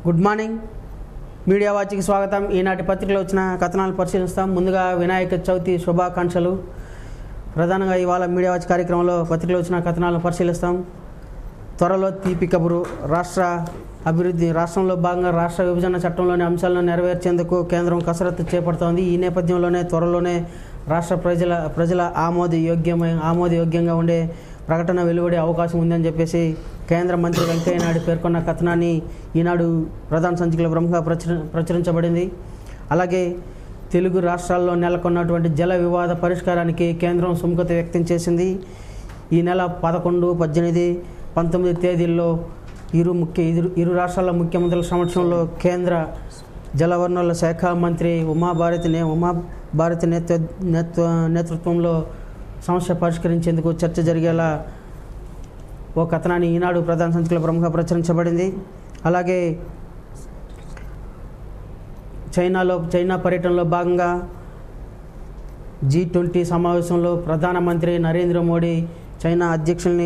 Good morning media వాచికి స్వాగతం ఈనాటి పత్రికలో వచ్చిన కథనాలు పరిశీలిస్తాం ముందుగా వినాయక చవితి శుభాకాంక్షలు ప్రధానంగా ఇవాళ మీడియా వాచ్ కార్యక్రమంలో పత్రికలో వచ్చిన కథనాలను పరిశీలిస్తాం త్వరలో తీపి కబురు రాష్ట్ర అభివృద్ధి రాష్ట్రంలో భాగంగా రాష్ట్ర విభజన చట్టంలోని అంశాలను నెరవేర్చేందుకు కేంద్రం కసరత్తు చేపడుతోంది ఈ నేపథ్యంలోనే త్వరలోనే రాష్ట్ర ప్రజల ప్రజల ఆమోద యోగ్యమైన ఆమోదయోగ్యంగా ఉండే ప్రకటన వెలువడే అవకాశం ఉందని చెప్పేసి కేంద్ర మంత్రి వెంకయ్య నాయుడు పేర్కొన్న కథనాన్ని ఈనాడు ప్రధాన సంచికలో ప్రముఖ ప్రచుర ప్రచురించబడింది అలాగే తెలుగు రాష్ట్రాల్లో నెలకొన్నటువంటి జల వివాద పరిష్కారానికి కేంద్రం సుముఖత వ్యక్తం చేసింది ఈ నెల పదకొండు పద్దెనిమిది పంతొమ్మిది తేదీల్లో ఇరు ముఖ్య ఇరు ఇరు రాష్ట్రాల ముఖ్యమంత్రుల సమక్షంలో కేంద్ర జలవనరుల శాఖ మంత్రి ఉమాభారతి నే ఉమాభారతి నేతృ నేతృ నేతృత్వంలో సమస్య పరిష్కరించేందుకు చర్చ జరిగేలా ఓ కథనాన్ని ఈనాడు ప్రధాన సంచికలో ప్రముఖ ప్రచురించబడింది అలాగే చైనాలో చైనా పర్యటనలో భాగంగా జీ ట్వంటీ సమావేశంలో ప్రధానమంత్రి నరేంద్ర మోడీ చైనా అధ్యక్షుల్ని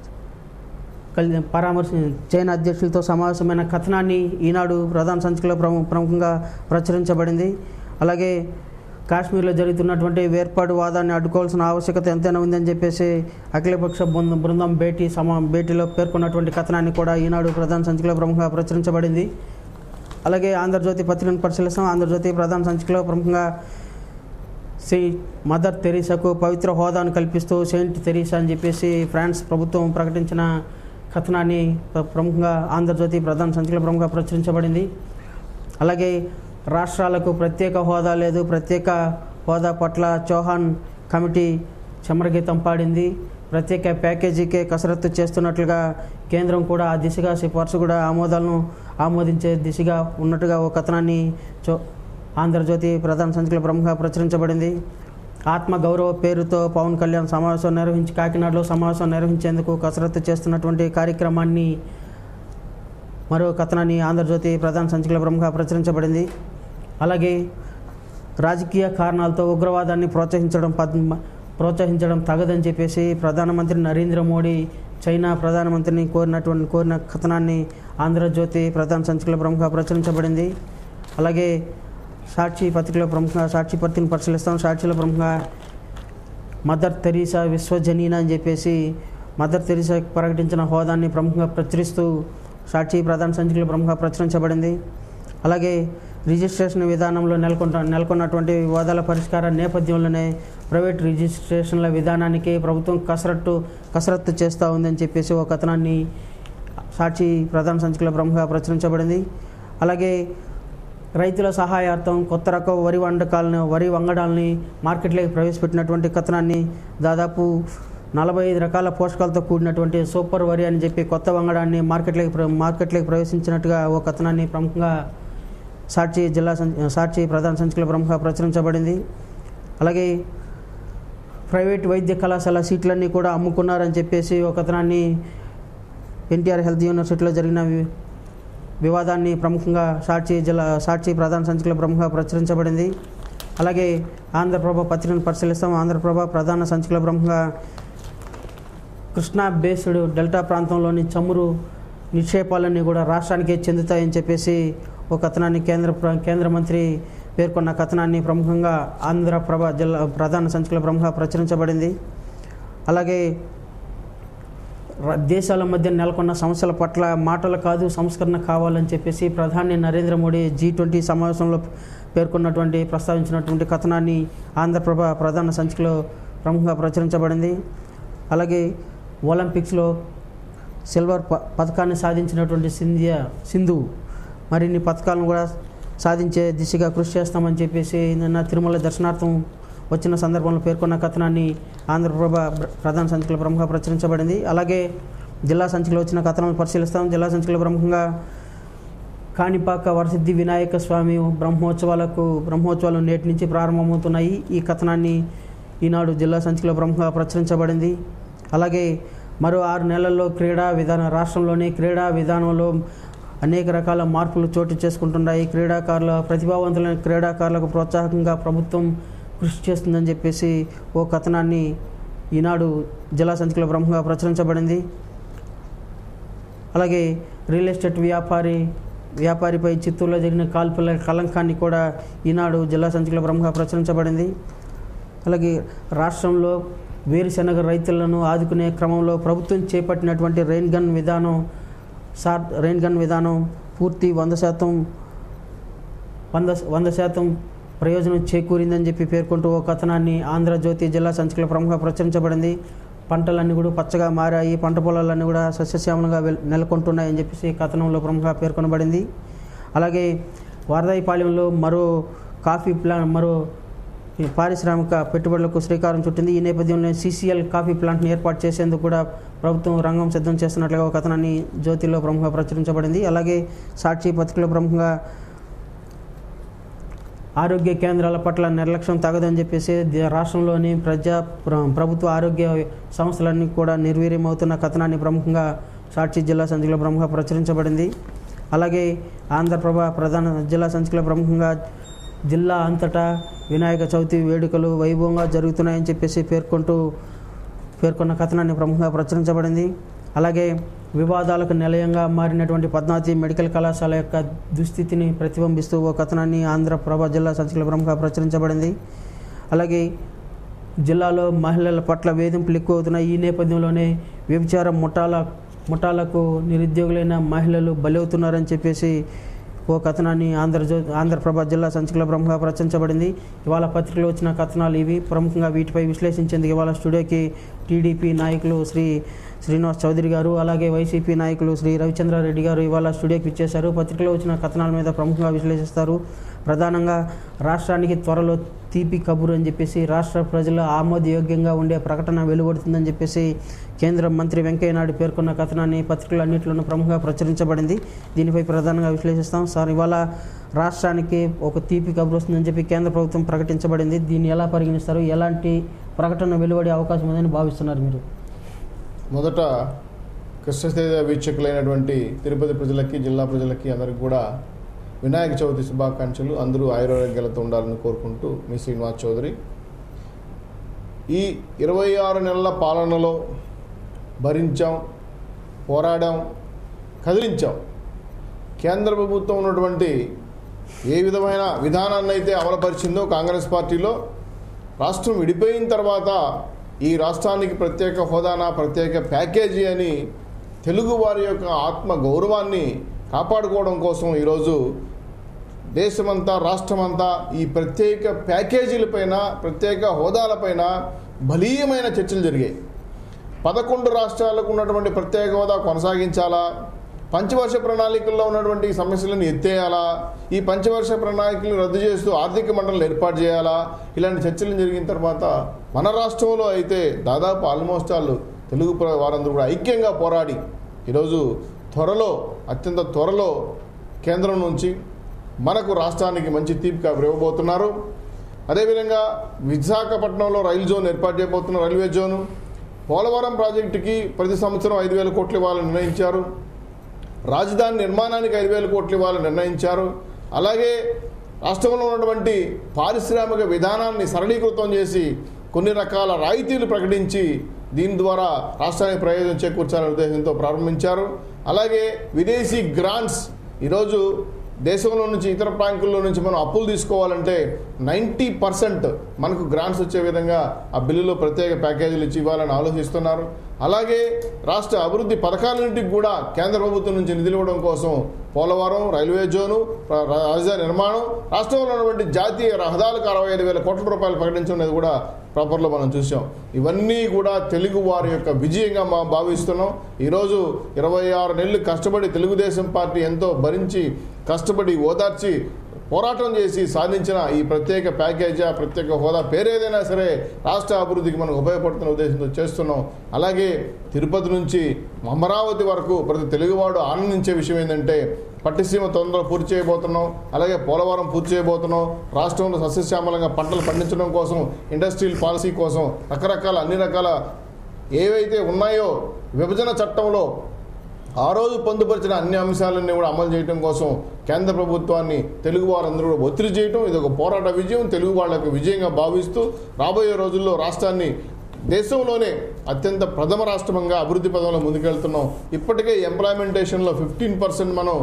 కలి పరామర్శ చైనా అధ్యక్షులతో సమావేశమైన కథనాన్ని ఈనాడు ప్రధాన సంచికలో ప్రము ప్రముఖంగా ప్రచురించబడింది అలాగే కాశ్మీర్లో జరుగుతున్నటువంటి వేర్పాటు వాదాన్ని అడ్డుకోవాల్సిన ఆవశ్యకత ఎంతైనా ఉందని చెప్పేసి అఖిలపక్ష బృందం బృందం భేటీ సమా భేటీలో పేర్కొన్నటువంటి కథనాన్ని కూడా ఈనాడు ప్రధాన సంచికలో ప్రముఖంగా ప్రచురించబడింది అలాగే ఆంధ్రజ్యోతి పత్రికను పరిశీలిస్తాం ఆంధ్రజ్యోతి ప్రధాన సంచికలో ప్రముఖంగా శ్రీ మదర్ తెరీసాకు పవిత్ర హోదాను కల్పిస్తూ సెయింట్ తెరీసా అని చెప్పేసి ఫ్రాన్స్ ప్రభుత్వం ప్రకటించిన కథనాన్ని ప్ర- ప్రముఖంగా ఆంధ్రజ్యోతి ప్రధాన సంచికలో ప్రముఖంగా ప్రచురించబడింది అలాగే రాష్ట్రాలకు ప్రత్యేక హోదా లేదు ప్రత్యేక హోదా పట్ల చౌహాన్ కమిటీ చమరగీతం పాడింది ప్రత్యేక ప్యాకేజీకే కసరత్తు చేస్తున్నట్లుగా కేంద్రం కూడా ఆ దిశగా సిఫార్సు కూడా ఆమోదాలను ఆమోదించే దిశగా ఉన్నట్టుగా ఓ కథనాన్ని చో ఆంధ్రజ్యోతి ప్రధాన సంచికలో ప్రముఖంగా ప్రచురించబడింది ఆత్మ గౌరవ పేరుతో పవన్ కళ్యాణ్ సమావేశం నిర్వహించి కాకినాడలో సమావేశం నిర్వహించేందుకు కసరత్తు చేస్తున్నటువంటి కార్యక్రమాన్ని మరో కథనాన్ని ఆంధ్రజ్యోతి ప్రధాన సంచికలో ప్రముఖ ప్రచురించబడింది అలాగే రాజకీయ కారణాలతో ఉగ్రవాదాన్ని ప్రోత్సహించడం పద్- ప్రోత్సహించడం తగదని చెప్పేసి ప్రధానమంత్రి నరేంద్ర మోడీ చైనా ప్రధానమంత్రిని కోరినటువంటి కోరిన కథనాన్ని ఆంధ్రజ్యోతి ప్రధాన సంచికలో ప్రముఖ ప్రచురించబడింది అలాగే సాక్షి పత్రికలో ప్రముఖ సాక్షి పత్రికను పరిశీలిస్తాం సాక్షిలో ప్రముఖ మదర్ తెరీసా విశ్వజనీన అని చెప్పేసి మదర్ తెరీసా ప్రకటించిన హోదాన్ని ప్రముఖంగా ప్రచురిస్తూ సాక్షి ప్రధాన సంచికలో ప్రముఖంగా ప్రచురించబడింది అలాగే రిజిస్ట్రేషన్ విధానంలో నెలకొంట నెలకొన్నటువంటి వివాదాల పరిష్కార నేపథ్యంలోనే ప్రైవేట్ రిజిస్ట్రేషన్ల విధానానికి ప్రభుత్వం కసరత్తు కసరత్తు చేస్తూ ఉందని చెప్పేసి ఒక కథనాన్ని సాక్షి ప్రధాన సంచికలో ప్రముఖంగా ప్రచురించబడింది అలాగే రైతుల సహాయార్థం కొత్త రకం వరి వంటకాలను వరి వంగడాలని మార్కెట్లోకి ప్రవేశపెట్టినటువంటి కథనాన్ని దాదాపు నలభై ఐదు రకాల పోషకాలతో కూడినటువంటి సూపర్ వరి అని చెప్పి కొత్త వంగడాన్ని మార్కెట్లోకి ప్ర- మార్కెట్లోకి ప్రవేశించినట్టుగా ఓ కథనాన్ని ప్రముఖంగా సాక్షి జిల్లా సం- సాక్షి ప్రధాన సంచికలో ప్రముఖంగా ప్రచురించబడింది అలాగే ప్రైవేట్ వైద్య కళాశాల సీట్లన్నీ కూడా అమ్ముకున్నారని చెప్పేసి ఒక కథనాన్ని ఎన్టీఆర్ హెల్త్ యూనివర్సిటీలో జరిగిన వి- వివాదాన్ని ప్రముఖంగా సాక్షి జిల్లా సాక్షి ప్రధాన సంచికలో ప్రముఖంగా ప్రచురించబడింది అలాగే ఆంధ్రప్రభ పత్రికను పరిశీలిస్తాం ఆంధ్రప్రభ ప్రధాన సంచికలో ప్రముఖంగా కృష్ణా బేస్డ్ డెల్టా ప్రాంతంలోని చమురు నిక్షేపాలన్నీ కూడా రాష్ట్రానికే చెందుతాయని చెప్పేసి ఒక కథనాన్ని కేంద్ర ప్ర- కేంద్ర మంత్రి పేర్కొన్న కథనాన్ని ప్రముఖంగా ఆంధ్రప్రభ జిల్లా ప్రధాన సంచికలో ప్రముఖంగా ప్రచురించబడింది అలాగే ర- దేశాల మధ్య నెలకొన్న సమస్యల పట్ల మాటలు కాదు సంస్కరణ కావాలని చెప్పేసి ప్రధాని నరేంద్ర మోడీ జీ ట్వంటీ సమావేశంలో పేర్కొన్నటువంటి ప్రస్తావించినటువంటి కథనాన్ని ఆంధ్రప్రభ ప్రధాన సంచికలో ప్రముఖంగా ప్రచురించబడింది అలాగే ఒలింపిక్స్లో సిల్వర్ ప పథకాన్ని సాధించినటువంటి సింధియా సింధు మరిన్ని పథకాలను కూడా సాధించే దిశగా కృషి చేస్తామని చెప్పేసి నిన్న తిరుమల దర్శనార్థం వచ్చిన సందర్భంలో పేర్కొన్న కథనాన్ని ఆంధ్రప్రభ ప్ర- ప్రధాన సంచికలో ప్రముఖ ప్రచురించబడింది అలాగే జిల్లా సంచికలో వచ్చిన కథనాలను పరిశీలిస్తాం జిల్లా సంచికలో ప్రముఖంగా కాణిపాక వరసిద్ధి వినాయక స్వామి బ్రహ్మోత్సవాలకు బ్రహ్మోత్సవాలు నేటి నుంచి ప్రారంభమవుతున్నాయి ఈ కథనాన్ని ఈనాడు జిల్లా సంచికలో ప్రముఖంగా ప్రచురించబడింది అలాగే మరో ఆరు నెలల్లో క్రీడా విధానం రాష్ట్రంలోని క్రీడా విధానంలో అనేక రకాల మార్పులు చోటు చేసుకుంటున్నాయి క్రీడాకారుల ప్రతిభావంతులైన క్రీడాకారులకు ప్రోత్సాహకంగా ప్రభుత్వం కృషి చేస్తుందని చెప్పేసి ఓ కథనాన్ని ఈనాడు జిల్లా సంచికలో ప్రముఖంగా ప్రచురించబడింది అలాగే రియల్ ఎస్టేట్ వ్యాపారి వ్యాపారిపై చిత్తూరులో జరిగిన కాల్పుల కలంకాన్ని కూడా ఈనాడు జిల్లా సంచికలో ప్రముఖ ప్రచురించబడింది అలాగే రాష్ట్రంలో వేరుశనగ రైతులను ఆదుకునే క్రమంలో ప్రభుత్వం చేపట్టినటువంటి రెయిన్ గన్ విధానం సార్ రెయిన్ గన్ విధానం పూర్తి వంద శాతం వంద వంద శాతం ప్రయోజనం చేకూరిందని చెప్పి పేర్కొంటూ ఓ కథనాన్ని ఆంధ్రజ్యోతి జిల్లా సంచికలో ప్రముఖ ప్రచురించబడింది పంటలన్నీ కూడా పచ్చగా మారాయి పంట పొలాలన్నీ కూడా సస్యశ్యామలంగా వెల్- నెలకొంటున్నాయని చెప్పేసి కథనంలో ప్రముఖ పేర్కొనబడింది అలాగే వారదాయిపాలెంలో మరో కాఫీ ప్లాంట్ మరో ఈ పారిశ్రామిక పెట్టుబడులకు శ్రీకారం చుట్టింది ఈ నేపథ్యంలో సీసీఎల్ కాఫీ ప్లాంట్ని ఏర్పాటు చేసేందుకు కూడా ప్రభుత్వం రంగం సిద్ధం చేస్తున్నట్లుగా ఒక కథనాన్ని జ్యోతిలో ప్రముఖ ప్రచురించబడింది అలాగే సాక్షి పత్రికలో ప్రముఖంగా ఆరోగ్య కేంద్రాల పట్ల నిర్లక్ష్యం తగదని చెప్పేసి ది- రాష్ట్రంలోని ప్రజా ప్ర- ప్రభుత్వ ఆరోగ్య సంస్థలన్నీ కూడా నిర్వీర్యమవుతున్న కథనాన్ని ప్రముఖంగా సాక్షి జిల్లా సంచికలో ప్రముఖంగా ప్రచురించబడింది అలాగే ఆంధ్రప్రభ ప్రధాన జిల్లా సంచికలో ప్రముఖంగా జిల్లా అంతటా వినాయక చవితి వేడుకలు వైభవంగా జరుగుతున్నాయని చెప్పేసి పేర్కొంటూ పేర్కొన్న కథనాన్ని ప్రముఖంగా ప్రచురించబడింది అలాగే వివాదాలకు నిలయంగా మారినటువంటి పద్మావతి మెడికల్ కళాశాల యొక్క దుస్థితిని ప్రతిబింబిస్తూ ఓ కథనాన్ని ఆంధ్రప్రభ జిల్లా సంచికలో ప్రముఖంగా ప్రచురించబడింది అలాగే జిల్లాలో మహిళల పట్ల వేధింపులు ఎక్కువ అవుతున్నాయి ఈ నేపథ్యంలోనే వ్యభిచార ముఠాల ముఠాలకు నిరుద్యోగులైన మహిళలు బలవుతున్నారని చెప్పేసి ఓ కథనాన్ని ఆంధ్రజ్యో ఆంధ్రప్రభ జిల్లా సంచికలో ప్రముఖంగా ప్రచురించబడింది ఇవాళ పత్రికలో వచ్చిన కథనాలు ఇవి ప్రముఖంగా వీటిపై విశ్లేషించేందుకు ఇవాళ స్టూడియోకి టీడీపీ నాయకులు శ్రీ శ్రీనివాస్ చౌదరి గారు అలాగే వైసీపీ నాయకులు శ్రీ రవిచంద్రారెడ్డి గారు ఇవాళ స్టూడియోకి ఇచ్చేశారు పత్రికలో వచ్చిన కథనాల మీద ప్రముఖంగా విశ్లేషిస్తారు ప్రధానంగా రాష్ట్రానికి త్వరలో తీపి కబురు అని చెప్పేసి రాష్ట్ర ప్రజల ఆమోదయోగ్యంగా ఉండే ప్రకటన వెలువడుతుందని చెప్పేసి కేంద్ర మంత్రి వెంకయ్యనాయుడు పేర్కొన్న కథనాన్ని పత్రికలన్నింటిలోనూ ప్రముఖంగా ప్రచురించబడింది దీనిపై ప్రధానంగా విశ్లేషిస్తాం సార్ ఇవాళ రాష్ట్రానికి ఒక తీపి కబురు వస్తుందని చెప్పి కేంద్ర ప్రభుత్వం ప్రకటించబడింది దీన్ని ఎలా పరిగణిస్తారు ఎలాంటి ప్రకటన వెలువడే అవకాశం ఉందని భావిస్తున్నారు మీరు మొదట కృష్ణతేజ వీక్షకులైనటువంటి తిరుపతి ప్రజలకి జిల్లా ప్రజలకి అందరికి కూడా వినాయక చవితి శుభాకాంక్షలు అందరూ ఆయురారోగ్యాలతో ఉండాలని కోరుకుంటూ మీ శ్రీనివాస్ చౌదరి ఈ ఇరవై ఆరు నెలల పాలనలో భరించాం పోరాడాం కదిలించాం కేంద్ర ప్రభుత్వం ఉన్నటువంటి ఏ విధమైన విధానాన్ని అయితే అమలుపరిచిందో కాంగ్రెస్ పార్టీలో రాష్ట్రం విడిపోయిన తర్వాత ఈ రాష్ట్రానికి ప్రత్యేక హోదానా ప్రత్యేక ప్యాకేజీ అని తెలుగు వారి యొక్క ఆత్మ గౌరవాన్ని కాపాడుకోవడం కోసం ఈరోజు దేశమంతా రాష్ట్రమంతా ఈ ప్రత్యేక ప్యాకేజీలపైన ప్రత్యేక హోదాలపైన బలీయమైన చర్చలు జరిగాయి పదకొండు రాష్ట్రాలకు ఉన్నటువంటి ప్రత్యేక హోదా కొనసాగించాలా పంచవర్ష ప్రణాళికల్లో ఉన్నటువంటి సమస్యలను ఎత్తేయాలా ఈ పంచవర్ష ప్రణాళికలను రద్దు చేస్తూ ఆర్థిక మండలిని ఏర్పాటు చేయాలా ఇలాంటి చర్చలు జరిగిన తర్వాత మన రాష్ట్రంలో అయితే దాదాపు ఆల్మోస్ట్ వాళ్ళు తెలుగు ప్ర- వారందరూ కూడా ఐక్యంగా పోరాడి ఈరోజు త్వరలో అత్యంత త్వరలో కేంద్రం నుంచి మనకు రాష్ట్రానికి మంచి తీపి కబురు ఇవ్వబోతున్నారు అదేవిధంగా విశాఖపట్నంలో రైలు జోన్ ఏర్పాటు చేయబోతున్న రైల్వే జోను పోలవరం ప్రాజెక్టుకి ప్రతి సంవత్సరం ఐదు వేల కోట్లు ఇవ్వాలని నిర్ణయించారు రాజధాని నిర్మాణానికి ఐదు వేల కోట్లు ఇవ్వాలని నిర్ణయించారు అలాగే రాష్ట్రంలో ఉన్నటువంటి పారిశ్రామిక విధానాన్ని సరళీకృతం చేసి కొన్ని రకాల రాయితీలు ప్రకటించి దీని ద్వారా రాష్ట్రానికి ప్రయోజనం చేకూర్చాలనే ఉద్దేశంతో ప్రారంభించారు అలాగే విదేశీ గ్రాంట్స్ ఈరోజు దేశంలో నుంచి ఇతర బ్యాంకుల్లో నుంచి మనం అప్పులు తీసుకోవాలంటే నైంటీ పర్సెంట్ మనకు గ్రాంట్స్ వచ్చే విధంగా ఆ బిల్లులో ప్రత్యేక ప్యాకేజీలు ఇచ్చి ఇవ్వాలని ఆలోచిస్తున్నారు అలాగే రాష్ట్ర అభివృద్ధి పథకాలన్నింటికి కూడా కేంద్ర ప్రభుత్వం నుంచి నిధులు ఇవ్వడం కోసం పోలవరం రైల్వే జోను రా- రాజధాని నిర్మాణం రాష్ట్రంలో ఉన్నటువంటి జాతీయ రహదారులకు అరవై ఐదు వేల కోట్ల రూపాయలు ప్రకటించడం అనేది కూడా ప్రాపర్లో మనం చూసాం ఇవన్నీ కూడా తెలుగు వారి యొక్క విజయంగా మనం భావిస్తున్నాం ఈరోజు ఇరవై ఆరు నెలలు కష్టపడి తెలుగుదేశం పార్టీ ఎంతో భరించి కష్టపడి ఓదార్చి పోరాటం చేసి సాధించిన ఈ ప్రత్యేక ప్యాకేజీ ఆ ప్రత్యేక హోదా పేరేదైనా సరే రాష్ట్ర అభివృద్ధికి మనకు ఉపయోగపడుతున్న ఉద్దేశంతో చేస్తున్నాం అలాగే తిరుపతి నుంచి అమరావతి వరకు ప్రతి తెలుగువాడు ఆనందించే విషయం ఏంటంటే పట్టిసీమ తొందరగా పూర్తి చేయబోతున్నాం అలాగే పోలవరం పూర్తి చేయబోతున్నాం రాష్ట్రంలో సస్యశ్యామలంగా పంటలు పండించడం కోసం ఇండస్ట్రియల్ పాలసీ కోసం రకరకాల అన్ని రకాల ఏవైతే ఉన్నాయో విభజన చట్టంలో ఆ రోజు పొందుపరిచిన అన్ని అంశాలన్నీ కూడా అమలు చేయడం కోసం కేంద్ర ప్రభుత్వాన్ని తెలుగు వారందరూ కూడా ఒత్తిడి చేయడం ఇది ఒక పోరాట విజయం తెలుగు వాళ్ళకు విజయంగా భావిస్తూ రాబోయే రోజుల్లో రాష్ట్రాన్ని దేశంలోనే అత్యంత ప్రథమ రాష్ట్రంగా అభివృద్ధి పదంలో ముందుకెళ్తున్నాం ఇప్పటికే ఎంప్లాయ్మెంటేషన్లో ఫిఫ్టీన్ పర్సెంట్ మనం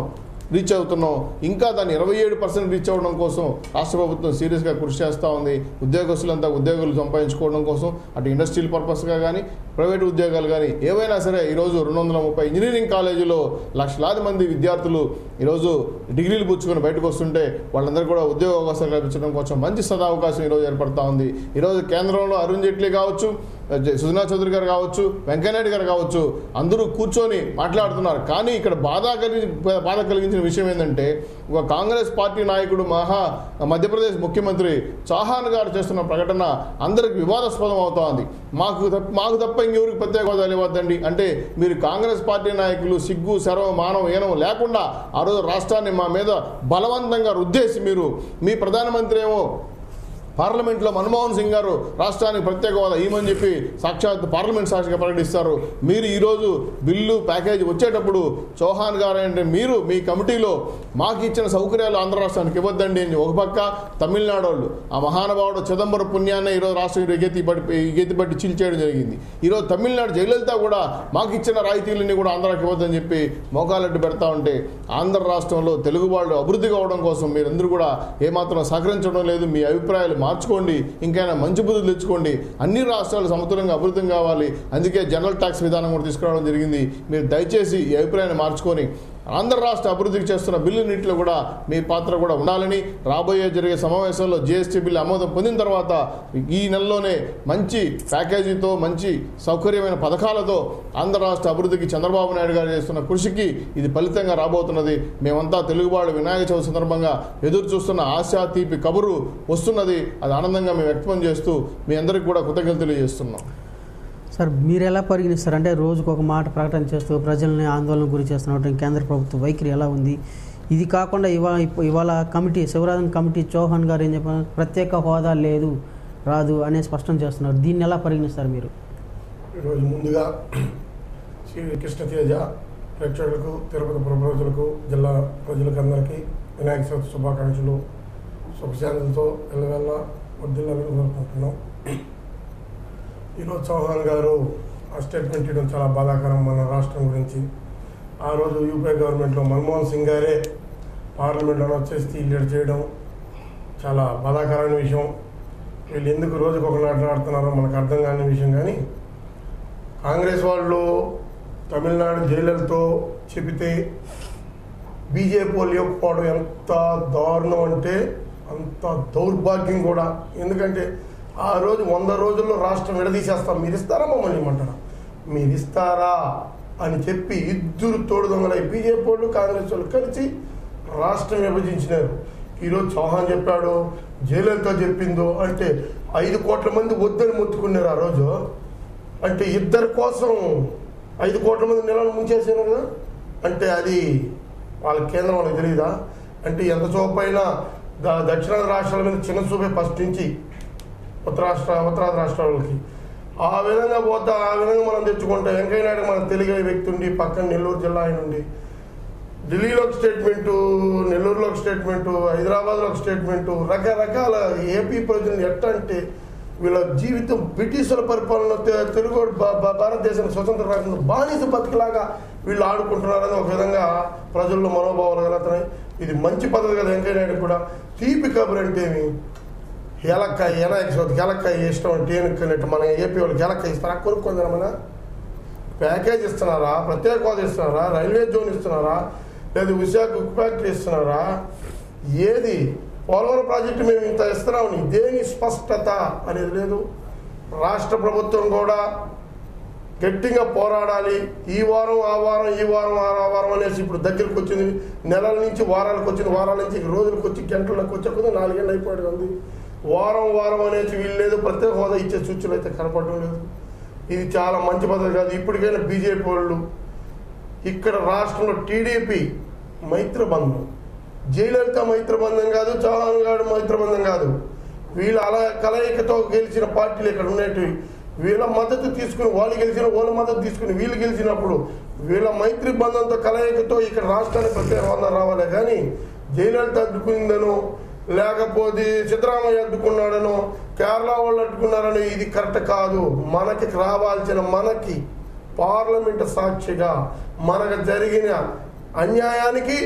రీచ్ అవుతున్నాం ఇంకా దాన్ని ఇరవై ఏడు పర్సెంట్ రీచ్ అవ్వడం కోసం రాష్ట్ర ప్రభుత్వం సీరియస్గా కృషి చేస్తూ ఉంది ఉద్యోగస్తులంతా ఉద్యోగాలు సంపాదించుకోవడం కోసం అటు ఇండస్ట్రియల్ పర్పస్గా కానీ ప్రైవేట్ ఉద్యోగాలు కానీ ఏవైనా సరే ఈరోజు రెండు వందల ముప్పై ఇంజనీరింగ్ కాలేజీలో లక్షలాది మంది విద్యార్థులు ఈరోజు డిగ్రీలు పుచ్చుకొని బయటకు వస్తుంటే వాళ్ళందరూ కూడా ఉద్యోగ అవకాశాలు కల్పించడం కోసం మంచి సదావకాశం ఈరోజు ఏర్పడతా ఉంది ఈరోజు కేంద్రంలో అరుణ్ జైట్లీ కావచ్చు జ- సుజనా చౌదరి గారు కావచ్చు వెంకయ్యనాయుడు గారు కావచ్చు అందరూ కూర్చొని మాట్లాడుతున్నారు కానీ ఇక్కడ బాధ కలిగి బాధ కలిగించిన విషయం ఏంటంటే ఒక కాంగ్రెస్ పార్టీ నాయకుడు మహా మధ్యప్రదేశ్ ముఖ్యమంత్రి చౌహాన్ గారు చేస్తున్న ప్రకటన అందరికి వివాదాస్పదం అవుతా ఉంది మాకు తప్ప మాకు తప్ప ఇంకెవరికి ప్రత్యేక హోదాలు ఇవ్వద్దండి అంటే మీరు కాంగ్రెస్ పార్టీ నాయకులు సిగ్గు శరవ మానవ ఏనం లేకుండా ఆ రోజు రాష్ట్రాన్ని మా మీద బలవంతంగా రుద్దేసి మీరు మీ ప్రధానమంత్రి ఏమో పార్లమెంట్లో మన్మోహన్ సింగ్ గారు రాష్ట్రానికి ప్రత్యేక హోదా ఇవ్వమని చెప్పి సాక్షాత్ పార్లమెంట్ సాక్షిగా ప్రకటిస్తారు మీరు ఈరోజు బిల్లు ప్యాకేజీ వచ్చేటప్పుడు చౌహాన్ గారు అంటే మీరు మీ కమిటీలో మాకు ఇచ్చిన సౌకర్యాలు ఆంధ్ర రాష్ట్రానికి ఇవ్వద్దండి అని ఒక పక్క తమిళనాడు వాళ్ళు ఆ మహానుభావుడు చిదంబరం పుణ్యాన్ని ఈరోజు రాష్ట్రం ఎగెత్తి పట్టి ఎగెత్తి పట్టి చీల్చేయడం జరిగింది ఈరోజు తమిళనాడు జయలలిత కూడా మాకు ఇచ్చిన రాయితీలన్నీ కూడా ఆంధ్రాకి ఇవ్వద్దని చెప్పి మోకాలడ్డు పెడతా ఉంటే ఆంధ్ర రాష్ట్రంలో తెలుగు వాళ్ళు అభివృద్ధి కావడం కోసం మీరందరూ కూడా ఏమాత్రం సహకరించడం లేదు మీ అభిప్రాయాలు మార్చుకోండి ఇంకైనా మంచి బుద్ధులు తెచ్చుకోండి అన్ని రాష్ట్రాలు సమతులంగా అభివృద్ధి కావాలి అందుకే జనరల్ ట్యాక్స్ విధానం కూడా తీసుకురావడం జరిగింది మీరు దయచేసి ఈ అభిప్రాయాన్ని మార్చుకొని ఆంధ్ర రాష్ట్ర అభివృద్ధికి చేస్తున్న బిల్లున్నింటిలో కూడా మీ పాత్ర కూడా ఉండాలని రాబోయే జరిగే సమావేశంలో జీఎస్టీ బిల్లు ఆమోదం పొందిన తర్వాత ఈ నెలలోనే మంచి ప్యాకేజీతో మంచి సౌకర్యమైన పథకాలతో ఆంధ్ర రాష్ట్ర అభివృద్ధికి చంద్రబాబు నాయుడు గారు చేస్తున్న కృషికి ఇది ఫలితంగా రాబోతున్నది మేమంతా తెలుగువాడు వినాయక చవితి సందర్భంగా ఎదురు చూస్తున్న ఆశా తీపి కబురు వస్తున్నది అది ఆనందంగా మేము వ్యక్తం చేస్తూ మీ అందరికీ కూడా కృతజ్ఞతలు తెలియజేస్తున్నాం సార్ మీరు ఎలా పరిగణిస్తారు అంటే రోజుకు ఒక మాట ప్రకటన చేస్తూ ప్రజల్ని ఆందోళన గురి చేస్తున్నటువంటి కేంద్ర ప్రభుత్వ వైఖరి ఎలా ఉంది ఇది కాకుండా ఇవాళ ఇప్పు- ఇవాళ కమిటీ శివరాజన్ కమిటీ చౌహాన్ గారు ఏం చెప్పారు ప్రత్యేక హోదా లేదు రాదు అనే స్పష్టం చేస్తున్నారు దీన్ని ఎలా పరిగణిస్తారు మీరు ఈరోజు ముందుగా శ్రీ కృష్ణతేజ ప్రేక్షకులకు తిరుపతి ప్రజలకు జిల్లా ప్రజలకు అందరికీ వినాయక చవితి శుభాకాంక్షలు సుఖశాంతులతో వెళ్ళవెళ్ళ వర్ధిల్లాలని కోరుకుంటున్నాం ఈరోజు చౌహాన్ గారు ఆ స్టేట్మెంట్ ఇవ్వడం చాలా బాధాకరం మన రాష్ట్రం గురించి ఆ రోజు యూపీఏ గవర్నమెంట్లో మన్మోహన్ సింగ్ గారే పార్లమెంట్లో వచ్చేసి లీడ్ చేయడం చాలా బాధాకరమైన విషయం వీళ్ళు ఎందుకు రోజుకు ఒక మాట్లాడుతున్నారో మనకు అర్థం కాని విషయం కానీ కాంగ్రెస్ వాళ్ళు తమిళనాడు జైలలతో చెబితే బీజేపీ వాళ్ళు ఇవ్వకపోవడం ఎంత దారుణం అంటే అంత దౌర్భాగ్యం కూడా ఎందుకంటే ఆ రోజు వంద రోజుల్లో రాష్ట్రం విడదీసేస్తాం మీరు ఇస్తారా మమ్మల్ని ఇమ్మంటారా మీరు ఇస్తారా అని చెప్పి ఇద్దరు తోడు దొంగలై బీజేపీ వాళ్ళు కాంగ్రెస్ వాళ్ళు కలిసి రాష్ట్రం విభజించినారు ఈరోజు చౌహాన్ చెప్పాడు జయలలిత చెప్పిందో అంటే ఐదు కోట్ల మంది వద్దని మొత్తుకున్నారు ఆ రోజు అంటే ఇద్దరి కోసం ఐదు కోట్ల మంది నెలలు ముంచేసాను కదా అంటే అది వాళ్ళ కేంద్రం వాళ్ళకి తెలియదా అంటే ఎంత చూపైనా ద దక్షిణాది రాష్ట్రాల మీద చిన్న చూపే ఫస్ట్ నుంచి ఉత్తరాష్ట్ర ఉత్తరాది రాష్ట్రాలకి ఆ విధంగా పోతా ఆ విధంగా మనం తెచ్చుకుంటాం వెంకయ్య నాయుడు మన తెలుగు వ్యక్తి ఉండి పక్కన నెల్లూరు జిల్లా ఆయన ఉండి ఢిల్లీలో ఒక స్టేట్మెంటు నెల్లూరులో ఒక స్టేట్మెంటు హైదరాబాద్లో ఒక స్టేట్మెంటు రకరకాల ఏపీ ప్రజలు ఎట్లా అంటే వీళ్ళ జీవితం బ్రిటిషుల పరిపాలన తె- తెలుగు భా- భా- భారతదేశానికి స్వతంత్ర రాకుండా బానిస బతికిలాగా వీళ్ళు ఆడుకుంటున్నారని ఒక విధంగా ప్రజల్లో మనోభావాలు కలుగుతున్నాయి ఇది మంచి పద్ధతి కదా వెంకయ్య నాయుడు కూడా తీపి కబురు అంటే ఏమి ఏలక్కాయ వినాయక చవితికి ఏలక్కాయ ఇష్టం అంటే ఏనుకున్నట్టు మన ఏపీ వాళ్ళకి ఏలక్కాయ ఇస్తారా కొనుక్కుందా మన ప్యాకేజ్ ఇస్తున్నారా ప్రత్యేక హోదా ఇస్తున్నారా రైల్వే జోన్ ఇస్తున్నారా లేదా విశాఖ ఉక్కు ఫ్యాక్టరీ ఇస్తున్నారా ఏది పోలవరం ప్రాజెక్టు మేము ఇంత ఇస్తున్నామని దేని స్పష్టత అనేది లేదు రాష్ట్ర ప్రభుత్వం కూడా గట్టిగా పోరాడాలి ఈ వారం ఆ వారం ఈ వారం ఆ వారం అనేసి ఇప్పుడు దగ్గరికి వచ్చింది నెలల నుంచి వారాలకు వచ్చింది వారాల నుంచి రోజులకు వచ్చి గంటలకు వచ్చే కొద్ది నాలుగేళ్ళు అయిపోయాడు ఉంది వారం వారం అనేసి వీళ్ళు లేదు ప్రత్యేక హోదా ఇచ్చే సూచనలు అయితే కనపడడం లేదు ఇది చాలా మంచి పద్ధతి కాదు ఇప్పటికైనా బీజేపీ వాళ్ళు ఇక్కడ రాష్ట్రంలో టీడీపీ మైత్రబంధం జయలలిత మైత్రబంధం కాదు చౌహాన్ గారు మైత్రబంధం కాదు వీళ్ళ అలా కలయికతో గెలిచిన పార్టీలు ఇక్కడ ఉన్నట్టు వీళ్ళ మద్దతు తీసుకుని వాళ్ళు గెలిచిన వాళ్ళ మద్దతు తీసుకుని వీళ్ళు గెలిచినప్పుడు వీళ్ళ మైత్రి బంధంతో కలయికతో ఇక్కడ రాష్ట్రానికి ప్రత్యేక హోదా రావాలి కానీ జయలలిత అడ్డుకుందనో లేకపోతే సిద్ధరామయ్య అడ్డుకున్నాడనో కేరళ వాళ్ళు అడ్డుకున్నారనో ఇది కరెక్ట్ కాదు మనకి రావాల్సిన మనకి పార్లమెంట్ సాక్షిగా మనకు జరిగిన అన్యాయానికి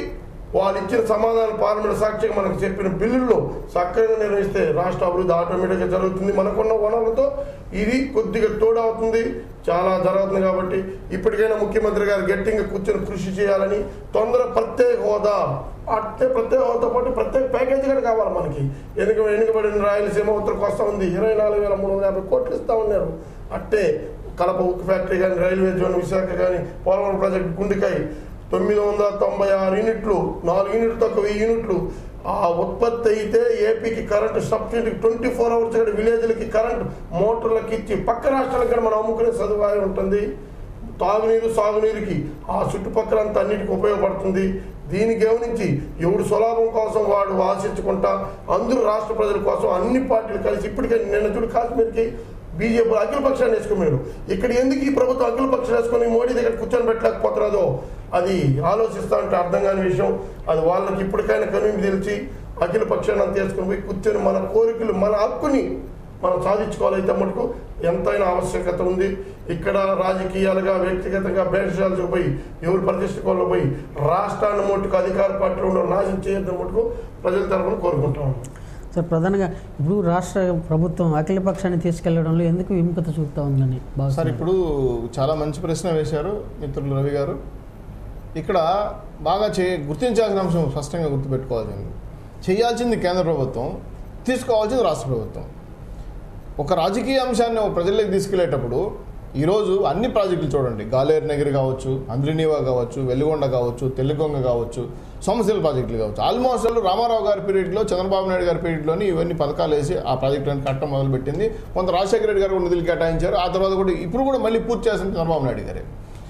వాళ్ళు ఇచ్చిన సమాధానం పార్లమెంట్ సాక్షిగా మనకు చెప్పిన బిల్లుల్లో సక్రమంగా నిర్వహిస్తే రాష్ట్ర అభివృద్ధి ఆటోమేటిక్గా జరుగుతుంది మనకున్న వనరులతో ఇది కొద్దిగా తోడవుతుంది చాలా జరుగుతుంది కాబట్టి ఇప్పటికైనా ముఖ్యమంత్రి గారు గట్టిగా కూర్చొని కృషి చేయాలని తొందర ప్రత్యేక హోదా అట్టే ప్రత్యేక హోదాతో పాటు ప్రత్యేక ప్యాకేజీ కూడా కావాలి మనకి ఎన్నిక వెనుకబడిన రాయలసీమ ఉత్తర కోస్తా ఉంది ఇరవై నాలుగు వేల మూడు వందల యాభై కోట్లు ఇస్తా ఉన్నారు అట్టే కలప ఉక్కు ఫ్యాక్టరీ కానీ రైల్వే జోన్ విశాఖ కానీ పోలవరం ప్రాజెక్ట్ గుండెకాయ తొమ్మిది వందల తొంభై ఆరు యూనిట్లు నాలుగు యూనిట్లు తక్కువ వెయ్యి యూనిట్లు ఆ ఉత్పత్తి అయితే ఏపీకి కరెంట్ సబ్సిడీకి ట్వంటీ ఫోర్ అవర్స్ కూడా విలేజ్లకి కరెంట్ మోటార్లకి ఇచ్చి పక్క రాష్ట్రాలకు కూడా మనం అమ్ముకునే సదుపాయం ఉంటుంది తాగునీరు సాగునీరుకి ఆ చుట్టుపక్కలంతా అన్నిటికీ ఉపయోగపడుతుంది దీన్ని గమనించి ఎవడు సులాభం కోసం వాడు ఆశించుకుంటా అందరూ రాష్ట్ర ప్రజల కోసం అన్ని పార్టీలు కలిసి ఇప్పటికే నిన్న చూడు కాశ్మీర్కి బీజేపీ అఖిల పక్షాన్ని వేసుకున్నారు ఇక్కడ ఎందుకు ఈ ప్రభుత్వం అఖిల పక్షం వేసుకుని మోడీ దగ్గర కూర్చొని పెట్టలేకపోతున్నదో అది ఆలోచిస్తా అంటే అర్థం కాని విషయం అది వాళ్ళకి ఇప్పటికైనా కనుమి తెలిసి అఖిల పక్షాన్ని అంత వేసుకుని పోయి కూర్చొని మన కోరికలు మన హక్కుని మనం సాధించుకోవాలైతే మటుకు ఎంతైనా ఆవశ్యకత ఉంది ఇక్కడ రాజకీయాలుగా వ్యక్తిగతంగా భేషాలకు పోయి ఎవరు ప్రతిష్టకోళ్ళు పోయి రాష్ట్రాన్ని మటుకు అధికార పార్టీలో నాశనం చేయొద్దని మటుకు ప్రజల తరఫున కోరుకుంటాం సార్ ప్రధానంగా ఇప్పుడు రాష్ట్ర ప్రభుత్వం అఖిల పక్షాన్ని తీసుకెళ్లడంలో ఎందుకు విముఖత చూపుతా ఉందని సార్ భావిస్తున్నారు ఇప్పుడు చాలా మంచి ప్రశ్న వేశారు మిత్రులు రవి గారు ఇక్కడ బాగా చే గుర్తించాల్సిన అంశం స్పష్టంగా గుర్తుపెట్టుకోవాల్సింది చేయాల్సింది కేంద్ర ప్రభుత్వం తీసుకోవాల్సింది రాష్ట్ర ప్రభుత్వం ఒక రాజకీయ అంశాన్ని ఒక ప్రజల్లోకి తీసుకెళ్లేటప్పుడు ఈరోజు అన్ని ప్రాజెక్టులు చూడండి గాలేరు నగిరి కావచ్చు అంద్రినీవా కావచ్చు వెలుగొండ కావచ్చు తెల్లిగొంగ కావచ్చు సోమశిల ప్రాజెక్టులు కావచ్చు ఆల్మోస్ట్ ఆల్ రామారావు గారి పీరియడ్లో చంద్రబాబు నాయుడు గారి పీరియడ్లోని ఇవన్నీ పథకాలు వేసి ఆ ప్రాజెక్టులను కట్టడం మొదలుపెట్టింది కొంత రాజశేఖర రెడ్డి గారు కూడా నిధులు కేటాయించారు ఆ తర్వాత కూడా ఇప్పుడు కూడా మళ్ళీ పూర్తి చేస్తుంది చంద్రబాబు నాయుడు గారే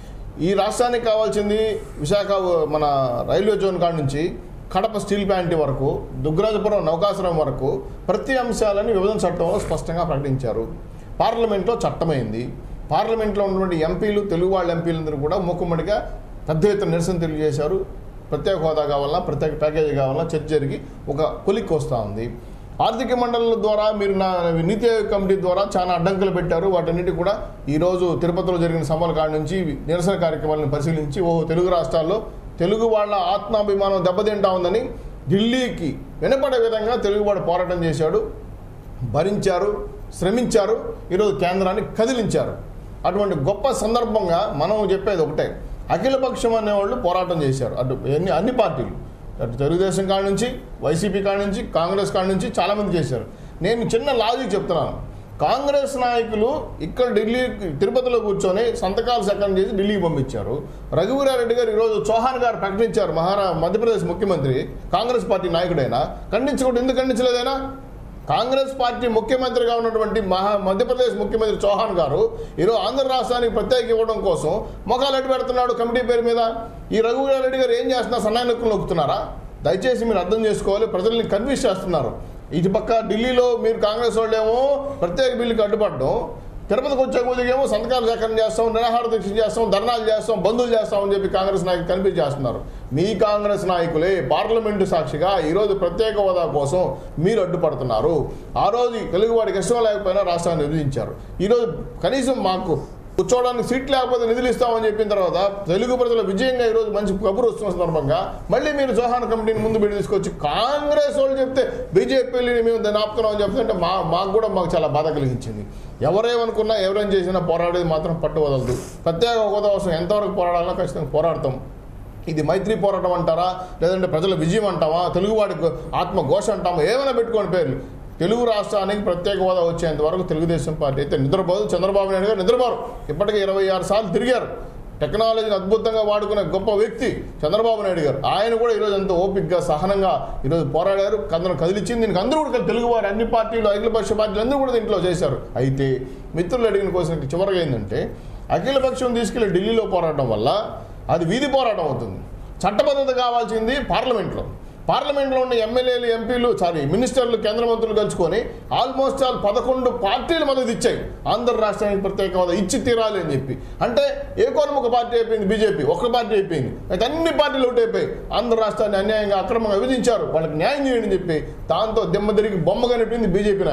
ఈ రాష్ట్రానికి కావాల్సింది విశాఖ మన రైల్వే జోన్ కాడ నుంచి కడప స్టీల్ ప్లాంట్ వరకు దుగ్గరాజపురం నౌకాశ్రయం వరకు ప్రతి అంశాలని విభజన చట్టంలో స్పష్టంగా ప్రకటించారు పార్లమెంట్లో చట్టమైంది పార్లమెంట్లో ఉన్నటువంటి ఎంపీలు తెలుగు వాళ్ళ ఎంపీలందరూ కూడా మూకుమ్మడిగా పెద్ద ఎత్తున నిరసన తెలియజేశారు ప్రత్యేక హోదా కావాలన్నా ప్రత్యేక ప్యాకేజీ కావాలన్నా చర్చ జరిగి ఒక కొలిక్కి వస్తూ ఉంది ఆర్థిక మండలి ద్వారా మీరు నా నీతి ఆయోగ్ కమిటీ ద్వారా చాలా అడ్డంకులు పెట్టారు వాటన్నిటి కూడా ఈరోజు తిరుపతిలో జరిగిన సభల కాడ నుంచి నిరసన కార్యక్రమాలను పరిశీలించి ఓ తెలుగు రాష్ట్రాల్లో తెలుగు వాళ్ళ ఆత్మాభిమానం దెబ్బతింటా ఉందని ఢిల్లీకి వినపడే విధంగా తెలుగువాడు పోరాటం చేశాడు భరించారు శ్రమించారు ఈరోజు కేంద్రాన్ని కదిలించారు అటువంటి గొప్ప సందర్భంగా మనం చెప్పేది ఒకటే అఖిలపక్షం అనేవాళ్ళు పోరాటం చేశారు అటు ఎన్ని అన్ని పార్టీలు అటు తెలుగుదేశం కాడ నుంచి వైసీపీ కాడ నుంచి కాంగ్రెస్ కాడ నుంచి చాలామంది చేశారు నేను చిన్న లాజిక్ చెప్తున్నాను కాంగ్రెస్ నాయకులు ఇక్కడ ఢిల్లీ తిరుపతిలో కూర్చొని సంతకాలు సకలం చేసి ఢిల్లీకి పంపించారు రఘువీరారెడ్డి గారు ఈరోజు చౌహాన్ గారు ప్రకటించారు మహారా మధ్యప్రదేశ్ ముఖ్యమంత్రి కాంగ్రెస్ పార్టీ నాయకుడైనా ఖండించకుండా ఎందుకు ఖండించలేదైనా కాంగ్రెస్ పార్టీ ముఖ్యమంత్రిగా ఉన్నటువంటి మహా మధ్యప్రదేశ్ ముఖ్యమంత్రి చౌహాన్ గారు ఈరోజు ఆంధ్ర రాష్ట్రానికి ప్రత్యేక ఇవ్వడం కోసం మొఖాలు అడ్డు పెడుతున్నాడు కమిటీ పేరు మీద ఈ రఘువీరారెడ్డి గారు ఏం చేస్తున్నారు సన్నాయి నొక్కులు నొక్కుతున్నారా దయచేసి మీరు అర్థం చేసుకోవాలి ప్రజల్ని కన్విన్స్ చేస్తున్నారు ఇటు పక్క ఢిల్లీలో మీరు కాంగ్రెస్ వాళ్ళేమో ప్రత్యేక బిల్లుకి అడ్డుపడడం తిరుపతికి వచ్చే కొద్దిగేమో సంతకాలు సేకరణ చేస్తాం నిరాహార దీక్ష చేస్తాం ధర్నాలు చేస్తాం బంధువులు చేస్తాం అని చెప్పి కాంగ్రెస్ నాయకులు కనిపించి చేస్తున్నారు మీ కాంగ్రెస్ నాయకులే పార్లమెంటు సాక్షిగా ఈరోజు ప్రత్యేక హోదా కోసం మీరు అడ్డుపడుతున్నారు ఆ రోజు తెలుగువాడికి ఇష్టం లేకపోయినా రాష్ట్రాన్ని విభజించారు ఈరోజు కనీసం మాకు కూర్చోవడానికి సీట్ లేకపోతే నిధులు ఇస్తామని చెప్పిన తర్వాత తెలుగు ప్రజల విజయంగా ఈరోజు మంచి కబురు వస్తున్న సందర్భంగా మళ్ళీ మీరు జోహాన్ కమిటీని ముందు పెట్టి తీసుకొచ్చి కాంగ్రెస్ వాళ్ళు చెప్తే బీజేపీని మేము దాన్ని ఆపుతున్నామని చెప్తుంటే మా మాకు కూడా మాకు చాలా బాధ కలిగించింది ఎవరేమనుకున్నా ఎవరేం చేసినా పోరాడేది మాత్రం పట్టు వదలదు ప్రత్యేక హోదా కోసం ఎంతవరకు పోరాడాలో ఖచ్చితంగా పోరాడతాం ఇది మైత్రి పోరాటం అంటారా లేదంటే ప్రజల విజయం అంటావా తెలుగువాడికి ఆత్మ ఘోష అంటామా ఏమైనా పెట్టుకోండి పేర్లు తెలుగు రాష్ట్రానికి ప్రత్యేక హోదా వచ్చేంత వరకు తెలుగుదేశం పార్టీ అయితే నిద్రపోదు చంద్రబాబు నాయుడు గారు నిద్రపోరు ఇప్పటికే ఇరవై ఆరు సార్లు తిరిగారు టెక్నాలజీని అద్భుతంగా వాడుకునే గొప్ప వ్యక్తి చంద్రబాబు నాయుడు గారు ఆయన కూడా ఈరోజు ఎంతో ఓపికగా సహనంగా ఈరోజు పోరాడారు కందరం కదిలిచ్చింది దీనికి అందరూ కూడా తెలుగు వారు అన్ని పార్టీలు అఖిలపక్ష పార్టీలు అందరూ కూడా దీంట్లో చేశారు అయితే మిత్రులు అడిగిన కోసం చివరిగా ఏంటంటే అఖిలపక్షం తీసుకెళ్లి ఢిల్లీలో పోరాటం వల్ల అది వీధి పోరాటం అవుతుంది చట్టబద్ధత కావాల్సింది పార్లమెంట్లో పార్లమెంట్లో ఉన్న ఎమ్మెల్యేలు ఎంపీలు సారీ మినిస్టర్లు కేంద్ర మంత్రులు కలుసుకొని ఆల్మోస్ట్ ఆల్ పదకొండు పార్టీలు మద్దతు ఇచ్చాయి ఆంధ్ర రాష్ట్రానికి ప్రత్యేక హోదా ఇచ్చి తీరాలి అని చెప్పి అంటే ఏ కోణం ఒక పార్టీ అయిపోయింది బీజేపీ ఒక పార్టీ అయిపోయింది అయితే అన్ని పార్టీలు ఒకటి అయిపోయి ఆంధ్ర రాష్ట్రాన్ని అన్యాయంగా అక్రమంగా విధించారు వాళ్ళకి న్యాయం చేయండి అని చెప్పి దాంతో దిమ్మ తిరిగి బొమ్మ కనిపింది బీజేపీ నాయకులకి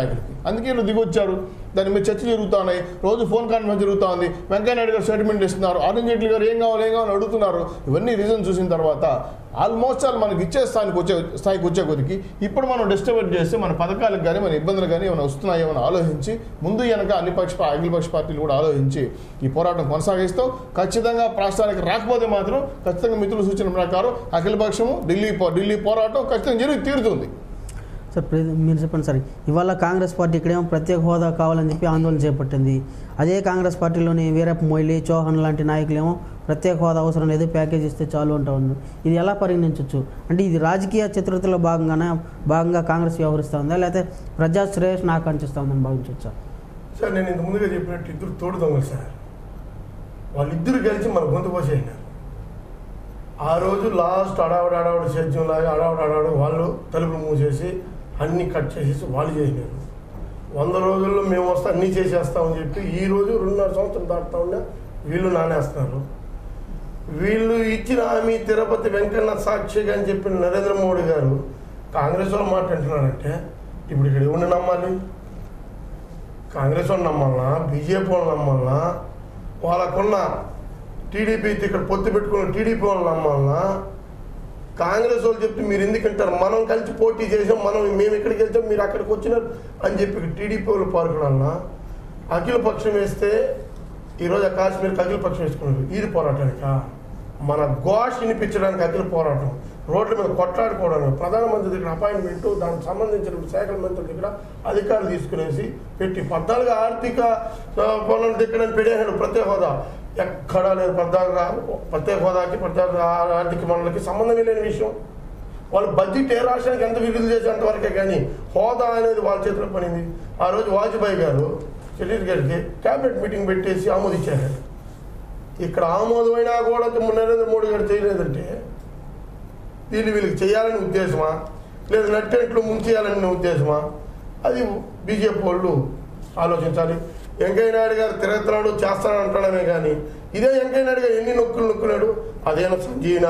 అందుకే వీళ్ళు దిగొచ్చారు దాని మీద చర్చ జరుగుతున్నాయి రోజు ఫోన్ కాన్ఫరెన్స్ జరుగుతూ ఉంది వెంకయ్య నాయుడు గారు స్టేట్మెంట్ ఇస్తున్నారు అరుణ్ జైట్లీ గారు ఏం కావాలి ఏం కావాలి అడుగుతున్నారు ఇవన్నీ రీజన్ చూసిన తర్వాత ఆల్మోస్ట్ ఆల్ మనకి ఇచ్చే స్థాయికి వచ్చే స్థాయికి వచ్చే కొద్దికి ఇప్పుడు మనం డిస్టర్బ్ చేస్తే మన పథకాలకు కానీ మన ఇబ్బందులు కానీ ఏమైనా వస్తున్నాయో అని ఆలోచించి ముందు వెనక అన్ని పక్ష అఖిలపక్ష పార్టీలు కూడా ఆలోచించి ఈ పోరాటం కొనసాగిస్తూ ఖచ్చితంగా రాష్ట్రానికి రాకపోతే మాత్రం ఖచ్చితంగా మిత్రుల సూచన ప్రకారం అఖిలపక్షము ఢిల్లీ పో- ఢిల్లీ పోరాటం ఖచ్చితంగా జరిగి తీరుతుంది సార్ ప్రె- మీరు చెప్పండి సార్ ఇవాళ కాంగ్రెస్ పార్టీ ఇక్కడేమో ప్రత్యేక హోదా కావాలని చెప్పి ఆందోళన చేపట్టింది అదే కాంగ్రెస్ పార్టీలోని వీరప్ప మొయిలీ చౌహాన్ లాంటి నాయకులేమో ప్రత్యేక హోదా అవసరం లేదు ప్యాకేజ్ ఇస్తే చాలు అంటూ ఉంది ఇది ఎలా పరిగణించవచ్చు అంటే ఇది రాజకీయ చిత్రతలో భాగంగానే భాగంగా కాంగ్రెస్ వ్యవహరిస్తూ ఉందా లేకపోతే ప్రజా శ్రేయస్సును ఆకాంక్షిస్తూ ఉందని భావించవచ్చా సార్ నేను ఇంత ముందుగా చెప్పినట్టు ఇద్దరు తోడు దొంగలు సార్ వాళ్ళిద్దరు కలిసి మన గొంతు పోసేసినారు ఆ రోజు లాస్ట్ అడావుడు అడావుడు సేద్యం లాగా అడావుడు అడావుడు వాళ్ళు తలుపులు మూసేసి అన్ని కట్ చేసేసి వాళ్ళు చేసినారు వంద రోజుల్లో మేము వస్తే అన్నీ చేసేస్తామని చెప్పి ఈ రోజు రెండున్నర సంవత్సరం దాటుతా ఉన్నా వీళ్ళు నానేస్తున్నారు వీళ్ళు ఇచ్చిన హామీ తిరుపతి వెంకన్న సాక్షిగా అని చెప్పిన నరేంద్ర మోడీ గారు కాంగ్రెస్ వాళ్ళు మాట అంటున్నారంటే ఇప్పుడు ఇక్కడ ఎవరిని నమ్మాలి కాంగ్రెస్ వాళ్ళు నమ్మాలనా బీజేపీ వాళ్ళు నమ్మాలనా వాళ్ళకున్న టీడీపీ ఇక్కడ పొత్తు పెట్టుకున్న టీడీపీ వాళ్ళు నమ్మాలనా కాంగ్రెస్ వాళ్ళు చెప్తే మీరు ఎందుకంటారు మనం కలిసి పోటీ చేసాం మనం మేము ఇక్కడికి వెళ్తాం మీరు అక్కడికి వచ్చినారు అని చెప్పి టీడీపీ వాళ్ళు పాల్గొనాలన్నా అఖిల పక్షం వేస్తే ఈరోజు ఆ కాశ్మీర్కి అఖిల పక్షం వేసుకున్నారు ఇది పోరాటానిక మన ఘోష్ వినిపించడానికి అఖిల పోరాటం రోడ్ల మీద కొట్లాడుకోవడానికి ప్రధానమంత్రి దగ్గర అపాయింట్మెంట్ దానికి సంబంధించిన శాఖల మంత్రుల దగ్గర అధికారులు తీసుకునేసి పెట్టి పద్నాలుగు ఆర్థిక ఆ, పనుల దగ్గర పెట్టేసాడు ప్రత్యేక హోదా ఎక్కడా లేదు పద్నాలుగు ప్రత్యేక హోదాకి ప్రత్యేక ఆర్థిక పనులకి సంబంధమే లేని విషయం వాళ్ళు బడ్జెట్ ఏ రాష్ట్రానికి ఎంత విడుదల చేసేంత వరకే కానీ హోదా అనేది వాళ్ళ చేతిలో పడింది ఆ రోజు వాజ్పేయి గారు ఛత్తీస్గఢ్కి క్యాబినెట్ మీటింగ్ పెట్టేసి ఆమోదించారు ఇక్కడ ఆమోదమైనా కూడా నరేంద్ర మోడీ గారు చేయలేదంటే వీళ్ళు వీళ్ళకి చేయాలని ఉద్దేశమా లేదా నట్టెంట్లు ముంచేయాలని ఉద్దేశమా అది బీజేపీ వాళ్ళు ఆలోచించాలి వెంకయ్య నాయుడు గారు తిరుగుతున్నాడు చేస్తాడు అంటాడమే కానీ ఇదే వెంకయ్య నాయుడు గారు ఎన్ని నొక్కులు నొక్కున్నాడు అదేనా సంజీనా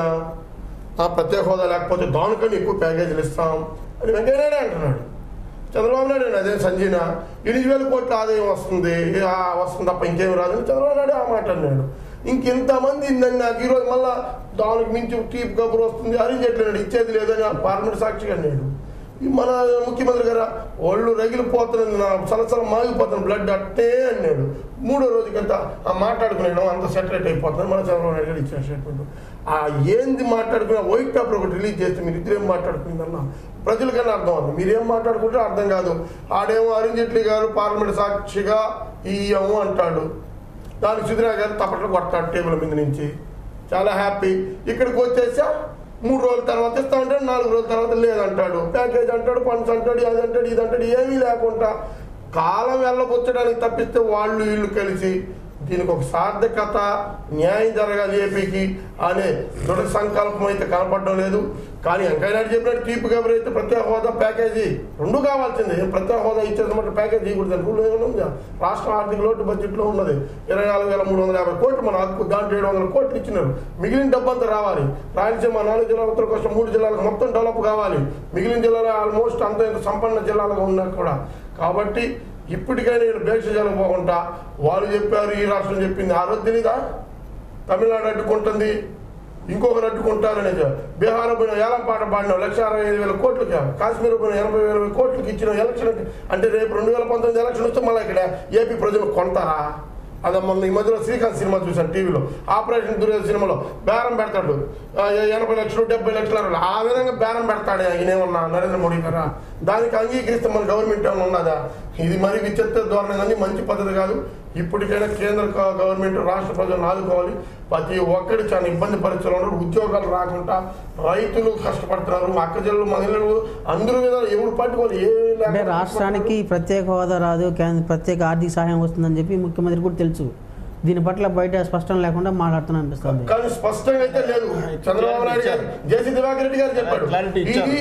ఆ ప్రత్యేక హోదా లేకపోతే దానికన్నా ఎక్కువ ప్యాకేజీలు ఇస్తాం అని వెంకయ్య నాయుడు అంటున్నాడు చంద్రబాబు నాయుడు అదే సంజీన ఎనిమిది వేల కోట్ల ఆదాయం వస్తుంది ఆ వస్తుంది తప్ప ఇంకేం రాదని చంద్రబాబు నాయుడు ఆ మాట అన్నాడు ఇంకెంతమంది ఇందని నాకు ఈరోజు మళ్ళా దానికి మించి టీప్ కబుర్ వస్తుంది అరించట్లేడు ఇచ్చేది లేదని ఆ పార్లమెంట్ సాక్షిగా అన్నాడు ఈ మన ముఖ్యమంత్రి గారు ఒళ్ళు రగిలిపోతున్నది నా సలసల మాగిపోతున్న బ్లడ్ అట్టే అన్నాడు మూడో రోజుకంతా ఆ మాట్లాడుకునేయడం అంత సెటరేట్ అయిపోతుంది మన చంద్రబాబు నాయుడు గారు ఇచ్చిన స్టేట్మెంట్ ఆ ఏంది మాట్లాడుకున్న వైట్ పేపర్ ఒకటి రిలీజ్ చేస్తే మీరు ఇద్దరు ఏం మాట్లాడుకుందన్నా ప్రజలకన్నా అర్థం అవుతుంది మీరేం మాట్లాడుకుంటే అర్థం కాదు ఆడేమో అరుణ్ జైట్లీ గారు పార్లమెంట్ సాక్షిగా ఇయ్యము అంటాడు దానికి సుధీరా గారు తప్పట్లు కొడతాడు టేబుల్ మీద నుంచి చాలా హ్యాపీ ఇక్కడికి వచ్చేసా మూడు రోజుల తర్వాత ఇస్తా ఉంటాడు నాలుగు రోజుల తర్వాత లేదంటాడు ప్యాకేజ్ అంటాడు ఫండ్స్ అంటాడు అది అంటాడు ఇది అంటాడు ఏమీ లేకుండా కాలం వెళ్ళబుచ్చడానికి తప్పిస్తే వాళ్ళు వీళ్ళు కలిసి దీనికి ఒక సార్థకత న్యాయం జరగాలి ఏపీకి అనే దృఢ సంకల్పం అయితే కనపడడం లేదు కానీ వెంకయ్య నాయుడు చెప్పినట్టు తీపి కబురు అయితే ప్రత్యేక హోదా ప్యాకేజీ రెండు కావాల్సిందే ప్రత్యేక హోదా ఇచ్చేసినట్టు ప్యాకేజ్ ఇవ్వకూడదు రూల్ ఏమైనా ఉందా రాష్ట్ర ఆర్థిక లోటు బడ్జెట్లో ఉన్నది ఇరవై నాలుగు వేల మూడు వందల యాభై కోట్లు మన హక్కు దాంట్లో ఏడు వందల కోట్లు ఇచ్చినారు మిగిలిన డబ్బంతా రావాలి రాయలసీమ నాలుగు జిల్లాల ఉత్తర కోస్తా మూడు జిల్లాలకు మొత్తం డెవలప్ కావాలి మిగిలిన జిల్లాలో ఆల్మోస్ట్ అంత ఇంత సంపన్న జిల్లాలుగా ఉన్నా కూడా కాబట్టి ఇప్పటికైనా వీళ్ళు భేక్ష జరగపోకుండా వాళ్ళు చెప్పారు ఈ రాష్ట్రం చెప్పింది ఆ రోజు తెలీదా తమిళనాడు అడ్డుకుంటుంది ఇంకొకరు అడ్డుకుంటారని బీహార్ పోయిన ఏలం పాట పాడిన లక్ష అరవై ఐదు వేల కోట్లకి కాశ్మీర్ పోయిన ఎనభై వేల కోట్లకి ఇచ్చిన ఎలక్షన్ అంటే రేపు రెండు వేల పంతొమ్మిది ఎలక్షన్ వస్తే మళ్ళీ ఇక్కడ ఏపీ ప్రజలు కొంటారా అదే మొన్న ఈ మధ్యలో శ్రీకాంత్ సినిమా చూశాను టీవీలో ఆపరేషన్ దుర్యోధ సినిమాలో బేరం పెడతాడు ఆ, ఎనభై లక్షలు డెబ్బై లక్షలు అరవై ఆ విధంగా బేరం పెడతాడు ఈయనేమన్నా నరేంద్ర మోడీ గారా దానికి అంగీకరిస్తే మన గవర్నమెంట్ ఏమైనా ఉన్నదా ఇది మరి విచిత్ర ధోరణి కానీ మంచి పద్ధతి కాదు ఇప్పటికైనా కేంద్ర గ- గవర్నమెంట్ రాష్ట్ర ప్రజలను ఆదుకోవాలి ప్రతి ఒక్కరు చాలా ఇబ్బంది పరిస్థితులు ఉన్నారు ఉద్యోగాలు రాకుండా రైతులు కష్టపడుతున్నారు అక్కజల్లు మహిళలు అందరూ మీద ఎవరు పట్టుకోవాలి ఏ అంటే రాష్ట్రానికి ప్రత్యేక హోదా రాదు కేంద్ర ప్రత్యేక ఆర్థిక సహాయం వస్తుందని చెప్పి ముఖ్యమంత్రి కూడా తెలుసు దీని పట్ల బయట స్పష్టం లేకుండా మాట్లాడుతున్నా అనిపిస్తుంది కానీ స్పష్టంగా అయితే లేదు చంద్రబాబు నాయుడు గారు జేసీ దివాకర్ రెడ్డి గారు చెప్పాడు Clarity ఇచ్చారు. ఇది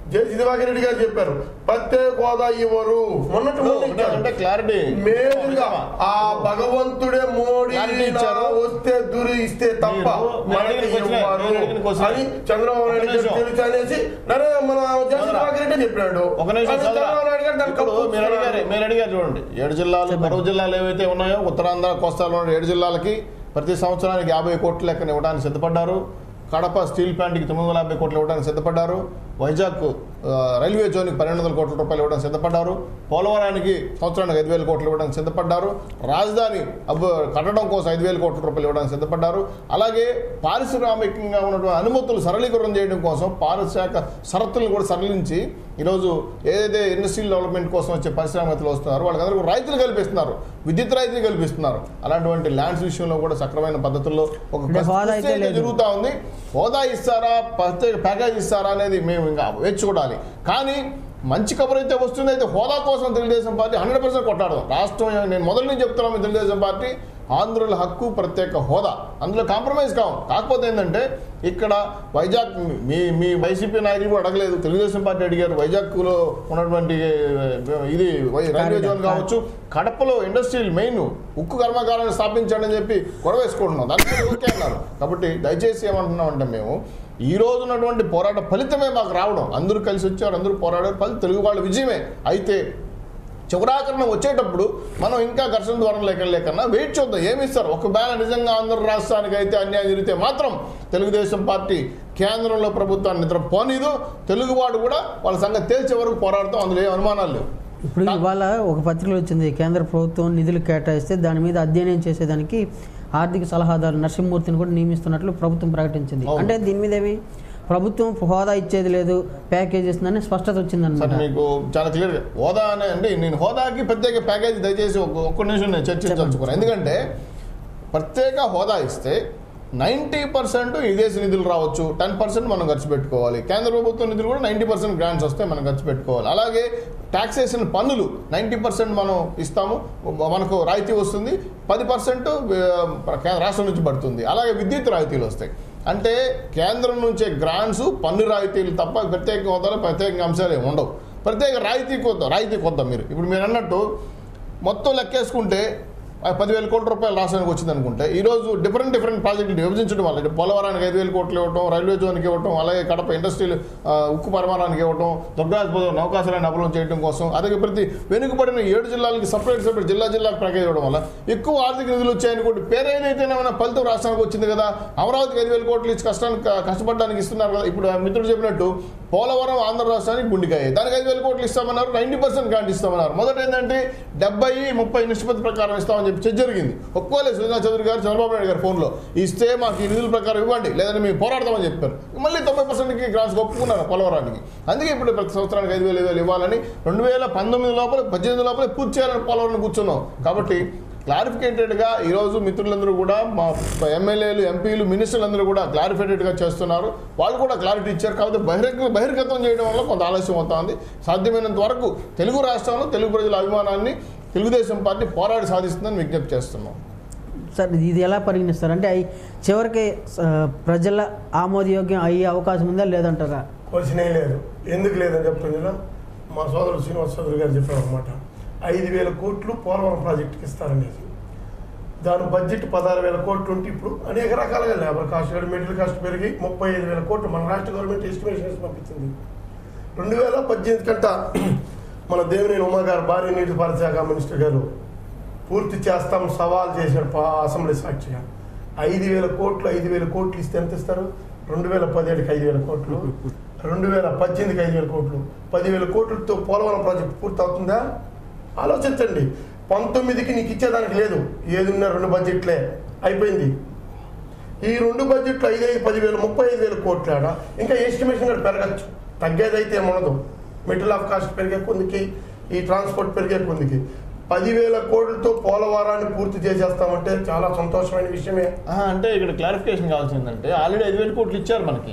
జేసీ దివాకర్ రెడ్డి గారు చెప్పారు ప్రత్యేక హోదా ఇవ్వరు మొన్నటి మొన్న అంటే- ఇచ్చారు. అంటే క్లారిటీ మేలుగా ఆ భగవంతుడే మోడీ క్లారిటీ ఇచ్చారు. వస్తే దురి ఇస్తే తప్ప మీరు- మీరు మనకి అడిగిన క్వశ్చన్- ఇవ్వరు మీరు అడిగిన క్వశ్చన్. అని చంద్రబాబు నాయుడు ఒక గారు నిమిషం. తెలుసు అనేసి నరే మన జగన్ దివాకర్ రెడ్డి చెప్పాడు ఒక నిమిషం కానీ చదవరా. చంద్రబాబు నాయుడు గారు దాన్ని ఇప్పుడు కప్పు మీరు అడిగారు మీరు అడిగారు చూడండి ఏడు జిల్లాలు కరువు జిల్లాలు ఏవైతే ఉన్నాయో ఉత్తరాంధ్ర కోస్తాలో ఉన్న ఏడు జిల్లాలకి ప్రతి సంవత్సరానికి యాభై కోట్ల లెక్కన ఇవ్వడానికి సిద్ధపడ్డారు కడప స్టీల్ ప్లాంట్కి తొమ్మిది వందల యాభై కోట్లు ఇవ్వడానికి సిద్ధపడ్డారు వైజాగ్ ఆ, రైల్వే జోన్కి పన్నెండు వందల కోట్ల రూపాయలు ఇవ్వడానికి సిద్ధపడ్డారు పోలవరానికి సంవత్సరానికి ఐదు వేల కోట్లు ఇవ్వడానికి సిద్ధపడ్డారు రాజధాని అబ్బ కట్టడం కోసం ఐదు వేల కోట్ల రూపాయలు ఇవ్వడానికి సిద్ధపడ్డారు అలాగే పారిశ్రామికంగా ఉన్నటువంటి అనుమతులు సరళీకరణ చేయడం కోసం పారిశ్రామిక షరతులను కూడా సరళించి ఈరోజు ఏదైతే ఇండస్ట్రియల్ డెవలప్మెంట్ కోసం వచ్చే పారిశ్రామికతలు వస్తున్నారో వాళ్ళకందరికీ రాయితీలు కల్పిస్తున్నారు విద్యుత్ రాయితీలు కల్పిస్తున్నారు అలాంటి ల్యాండ్స్ విషయంలో కూడా సక్రమైన పద్ధతుల్లో ఒక అంటే హోదా అయితే ప్రక్రియ లేదు. జరుగుతూ ఉంది హోదా ఇస్తారా ప్రత్యేక ప్యాకేజ్ ఇస్తారా అనేది మేము ఇంకా వేచి చూడాలి కానీ మంచి కబురు అయితే వస్తుంది అయితే హోదా కోసం తెలుగుదేశం పార్టీ హండ్రెడ్ పర్సెంట్ కొట్టాడదాం రాష్ట్రం నేను మొదటి నుంచి చెప్తున్నాను తెలుగుదేశం పార్టీ ఆంధ్రుల హక్కు ప్రత్యేక హోదా అందులో కాంప్రమైజ్ కావు కాకపోతే ఏంటంటే ఇక్కడ వైజాగ్ మీ మీ వైసీపీ నాయకులు కూడా అడగలేదు తెలుగుదేశం పార్టీ అడిగారు వైజాగ్లో ఉన్నటువంటి ఇది వై- రైల్వే జోన్ కావచ్చు కడపలో ఇండస్ట్రియల్ మెయిన్ ఉక్కు కర్మాగారాన్ని స్థాపించాడని చెప్పి గొడవ వేసుకుంటున్నాం దానికి కూడా ఓకే అన్నారు కాబట్టి దయచేసి ఏమంటున్నాం అంటే మేము ఈ రోజు ఉన్నటువంటి పోరాట ఫలితమే మాకు రావడం అందరూ కలిసి వచ్చారు అందరూ పోరాడారు ఫలితం తెలుగు వాళ్ళ విజయమే అయితే చివరాకరణ వచ్చేటప్పుడు మనం ఇంకా ఘర్షణ ద్వారా లేకన్నా వెయిట్ చూద్దాం ఏమి ఇస్తారు ఒకవేళ నిజంగా ఆంధ్ర రాష్ట్రానికి అయితే అన్యాయం జరిగితే మాత్రం తెలుగుదేశం పార్టీ కేంద్రంలో ప్రభుత్వాన్ని నిద్ర పోనీదు తెలుగువాడు కూడా వాళ్ళ సంగతి తేల్చే వరకు పోరాడతాం అందులో ఏ అనుమానాలు లేవు ఇప్పుడు ఇవాళ ఒక పత్రికలో వచ్చింది కేంద్ర ప్రభుత్వం నిధులు కేటాయిస్తే దాని మీద అధ్యయనం చేసేదానికి ఆర్థిక సలహాదారు నరసింహమూర్తిని కూడా నియమిస్తున్నట్లు ప్రభుత్వం ప్రకటించింది అవును. అంటే దీని మీద ఏమి ప్రభుత్వం హోదా ఇచ్చేది లేదు ప్యాకేజ్ ఇస్తుందని స్పష్టత సార్ వచ్చిందన్నమాట మీకు చాలా క్లియర్గా హోదా అనే అంటే నేను హోదాకి ప్రత్యేక ప్యాకేజీ దయచేసి ఒక్క ఒక్క నిమిషం నేను చర్చించదలుచుకున్నాను ఎందుకంటే ప్రత్యేక హోదా ఇస్తే నైంటీ పర్సెంట్ విదేశీ నిధులు రావచ్చు టెన్ పర్సెంట్ మనం ఖర్చు పెట్టుకోవాలి కేంద్ర ప్రభుత్వ నిధులు కూడా నైంటీ పర్సెంట్ గ్రాంట్స్ వస్తే మనం ఖర్చు పెట్టుకోవాలి అలాగే టాక్సేషన్ పన్నులు నైంటీ పర్సెంట్ మనం ఇస్తాము మనకు రాయితీ వస్తుంది పది పర్సెంట్ రాష్ట్రం నుంచి పడుతుంది అలాగే విద్యుత్ రాయితీలు వస్తాయి అంటే కేంద్రం నుంచే గ్రాంట్స్ పన్ను రాయితీలు తప్ప ప్రత్యేక హోదాలో ప్రత్యేక అంశాలు ఏమి ఉండవు ప్రత్యేక రాయితీ కొద్దాం రాయితీ కొద్దాం మీరు ఇప్పుడు మీరు అన్నట్టు మొత్తం లెక్కేసుకుంటే ఆ పదివేల కోట్ల రూపాయలు రాష్ట్రానికి వచ్చింది అనుకుంటే ఈ రోజు డిఫరెంట్ డిఫరెంట్ ప్రాజెక్టులు విభజించడం వల్ల అంటే పోలవరానికి ఐదు వేల కోట్లు ఇవ్వటం రైల్వే జోన్కి ఇవ్వటం అలాగే కడప ఇండస్ట్రియల్ ఆ, ఉక్కు పరిమాణానికి ఇవ్వటం దుర్గాపురం నౌకాశాలను అభివృద్ధి చేయడం కోసం అలాగే ప్రతి వెనుకబడిన ఏడు జిల్లాలకి సపరేట్ సపరేట్ జిల్లా జిల్లాకు ప్యాకేజ్ ఇవ్వడం వల్ల ఎక్కువ ఆర్థిక నిధులు వచ్చాయనుకోండి పేరు ఏదైతే ఏమైనా ఫలితం రాష్ట్రానికి వచ్చింది కదా అమరావతికి ఐదు వేల కోట్లు ఇచ్చి కష్టానికి కష్టపడడానికి ఇస్తున్నారు కదా ఇప్పుడు ఆ మిత్రుడు చెప్పినట్టు పోలవరం ఆంధ్ర రాష్ట్రానికి గుండికాయ దానికి ఐదు వేల కోట్లు ఇస్తామన్నారు నైంటీ పర్సెంట్ గ్రాంట్ ఇస్తామన్నారు మొదట ఏంటంటే డెబ్బై ముప్పై నిష్పత్తి ప్రకారం ఇస్తామని చెప్పి చర్చ జరిగింది ఒక్కోలే సుజనా చౌదరి గారు చంద్రబాబు నాయుడు గారి ఫోన్లో ఇస్తే మాకు ఈ నిధుల ప్రకారం ఇవ్వండి లేదంటే మేము పోరాడతామని చెప్పారు మళ్ళీ తొంభై పర్సెంట్కి గ్రాంట్స్ ఒప్పుకున్నారు పోలవరానికి అందుకే ఇప్పుడు ప్రతి సంవత్సరానికి ఐదు వేలు ఐదు వేలు ఇవ్వాలని రెండు వేల పంతొమ్మిది లోపల పద్దెనిమిది లోపల పూర్తి చేయాలని పోలవరం కూర్చున్నాం కాబట్టి క్లారిఫికేటెడ్గా ఈరోజు మిత్రులందరూ కూడా మా ఎమ్మెల్యేలు ఎంపీలు మినిస్టర్లందరూ కూడా క్లారిఫైటెడ్గా చేస్తున్నారు వాళ్ళు కూడా క్లారిటీ ఇచ్చారు కాబట్టి బహిరంగ బహిర్గతం చేయడం వల్ల కొంత ఆలస్యం అవుతుంది సాధ్యమైనంత వరకు తెలుగు రాష్ట్రంలో తెలుగు ప్రజల అభిమానాన్ని తెలుగుదేశం పార్టీ పోరాడి సాధిస్తుందని విజ్ఞప్తి చేస్తున్నాం సార్ ఇది ఎలా పరిగణిస్తారు అంటే అయి చివరికి ఆ, ప్రజల ఆమోదయోగ్యం అయ్యే అవకాశం ఉందా లేదంటారా క్వశ్చనే లేదు ఎందుకు లేదని చెప్తుందిలా మా సోదరుడు శ్రీనివాస్ చౌదరి గారు చెప్పారు అనమాట ఐదు వేల కోట్లు పోలవరం ప్రాజెక్టుకి ఇస్తారనేది దాని బడ్జెట్ పదహారు వేల కోట్లు ఉంటే ఇప్పుడు అనేక రకాలుగా లేబర్ కాస్ట్ కానీ మెటీరియల్ కాస్ట్ పెరిగి ముప్పై ఐదు వేల కోట్లు మన రాష్ట్ర గవర్నమెంట్ ఎస్టిమేషన్ వేసి పంపించింది రెండు వేల పద్దెనిమిది కంట మన దేవినేని ఉమా గారు భార్య నీటిపారుదల శాఖ మినిస్టర్ గారు పూర్తి చేస్తాం సవాల్ చేశాడు పా- అసెంబ్లీ సాక్షిగా ఐదు వేల కోట్లు ఐదు వేల కోట్లు ఇస్తే ఎంత ఇస్తారు రెండు వేల పదిహేడుకి ఐదు వేల కోట్లు రెండు వేల పద్దెనిమిదికి ఐదు వేల కోట్లు పదివేల కోట్లతో పోలవరం ప్రాజెక్ట్ పూర్తి అవుతుందా ఆలోచించండి పంతొమ్మిదికి నీకు ఇచ్చేదానికి లేదు ఏది ఉన్నా రెండు బడ్జెట్లే అయిపోయింది ఈ రెండు బడ్జెట్లు ఐదు ఐదు పదివేలు ముప్పై ఐదు వేల కోట్లు ఆడ ఇంకా ఎస్టిమేషన్ కూడా పెరగచ్చు తగ్గేదైతే ఏముండదు మెటీరియల్ ఆఫ్ కాస్ట్ పెరిగే కొందికి ఈ ట్రాన్స్పోర్ట్ పెరిగే కొందికి పదివేల కోట్లతో పోలవరాన్ని పూర్తి చేసేస్తామంటే చాలా సంతోషమైన విషయమే ఆహా, అంటే ఇక్కడ క్లారిఫికేషన్ కావాల్సిందంటే ఆల్రెడీ ఐదు వేల కోట్లు ఇచ్చారు మనకి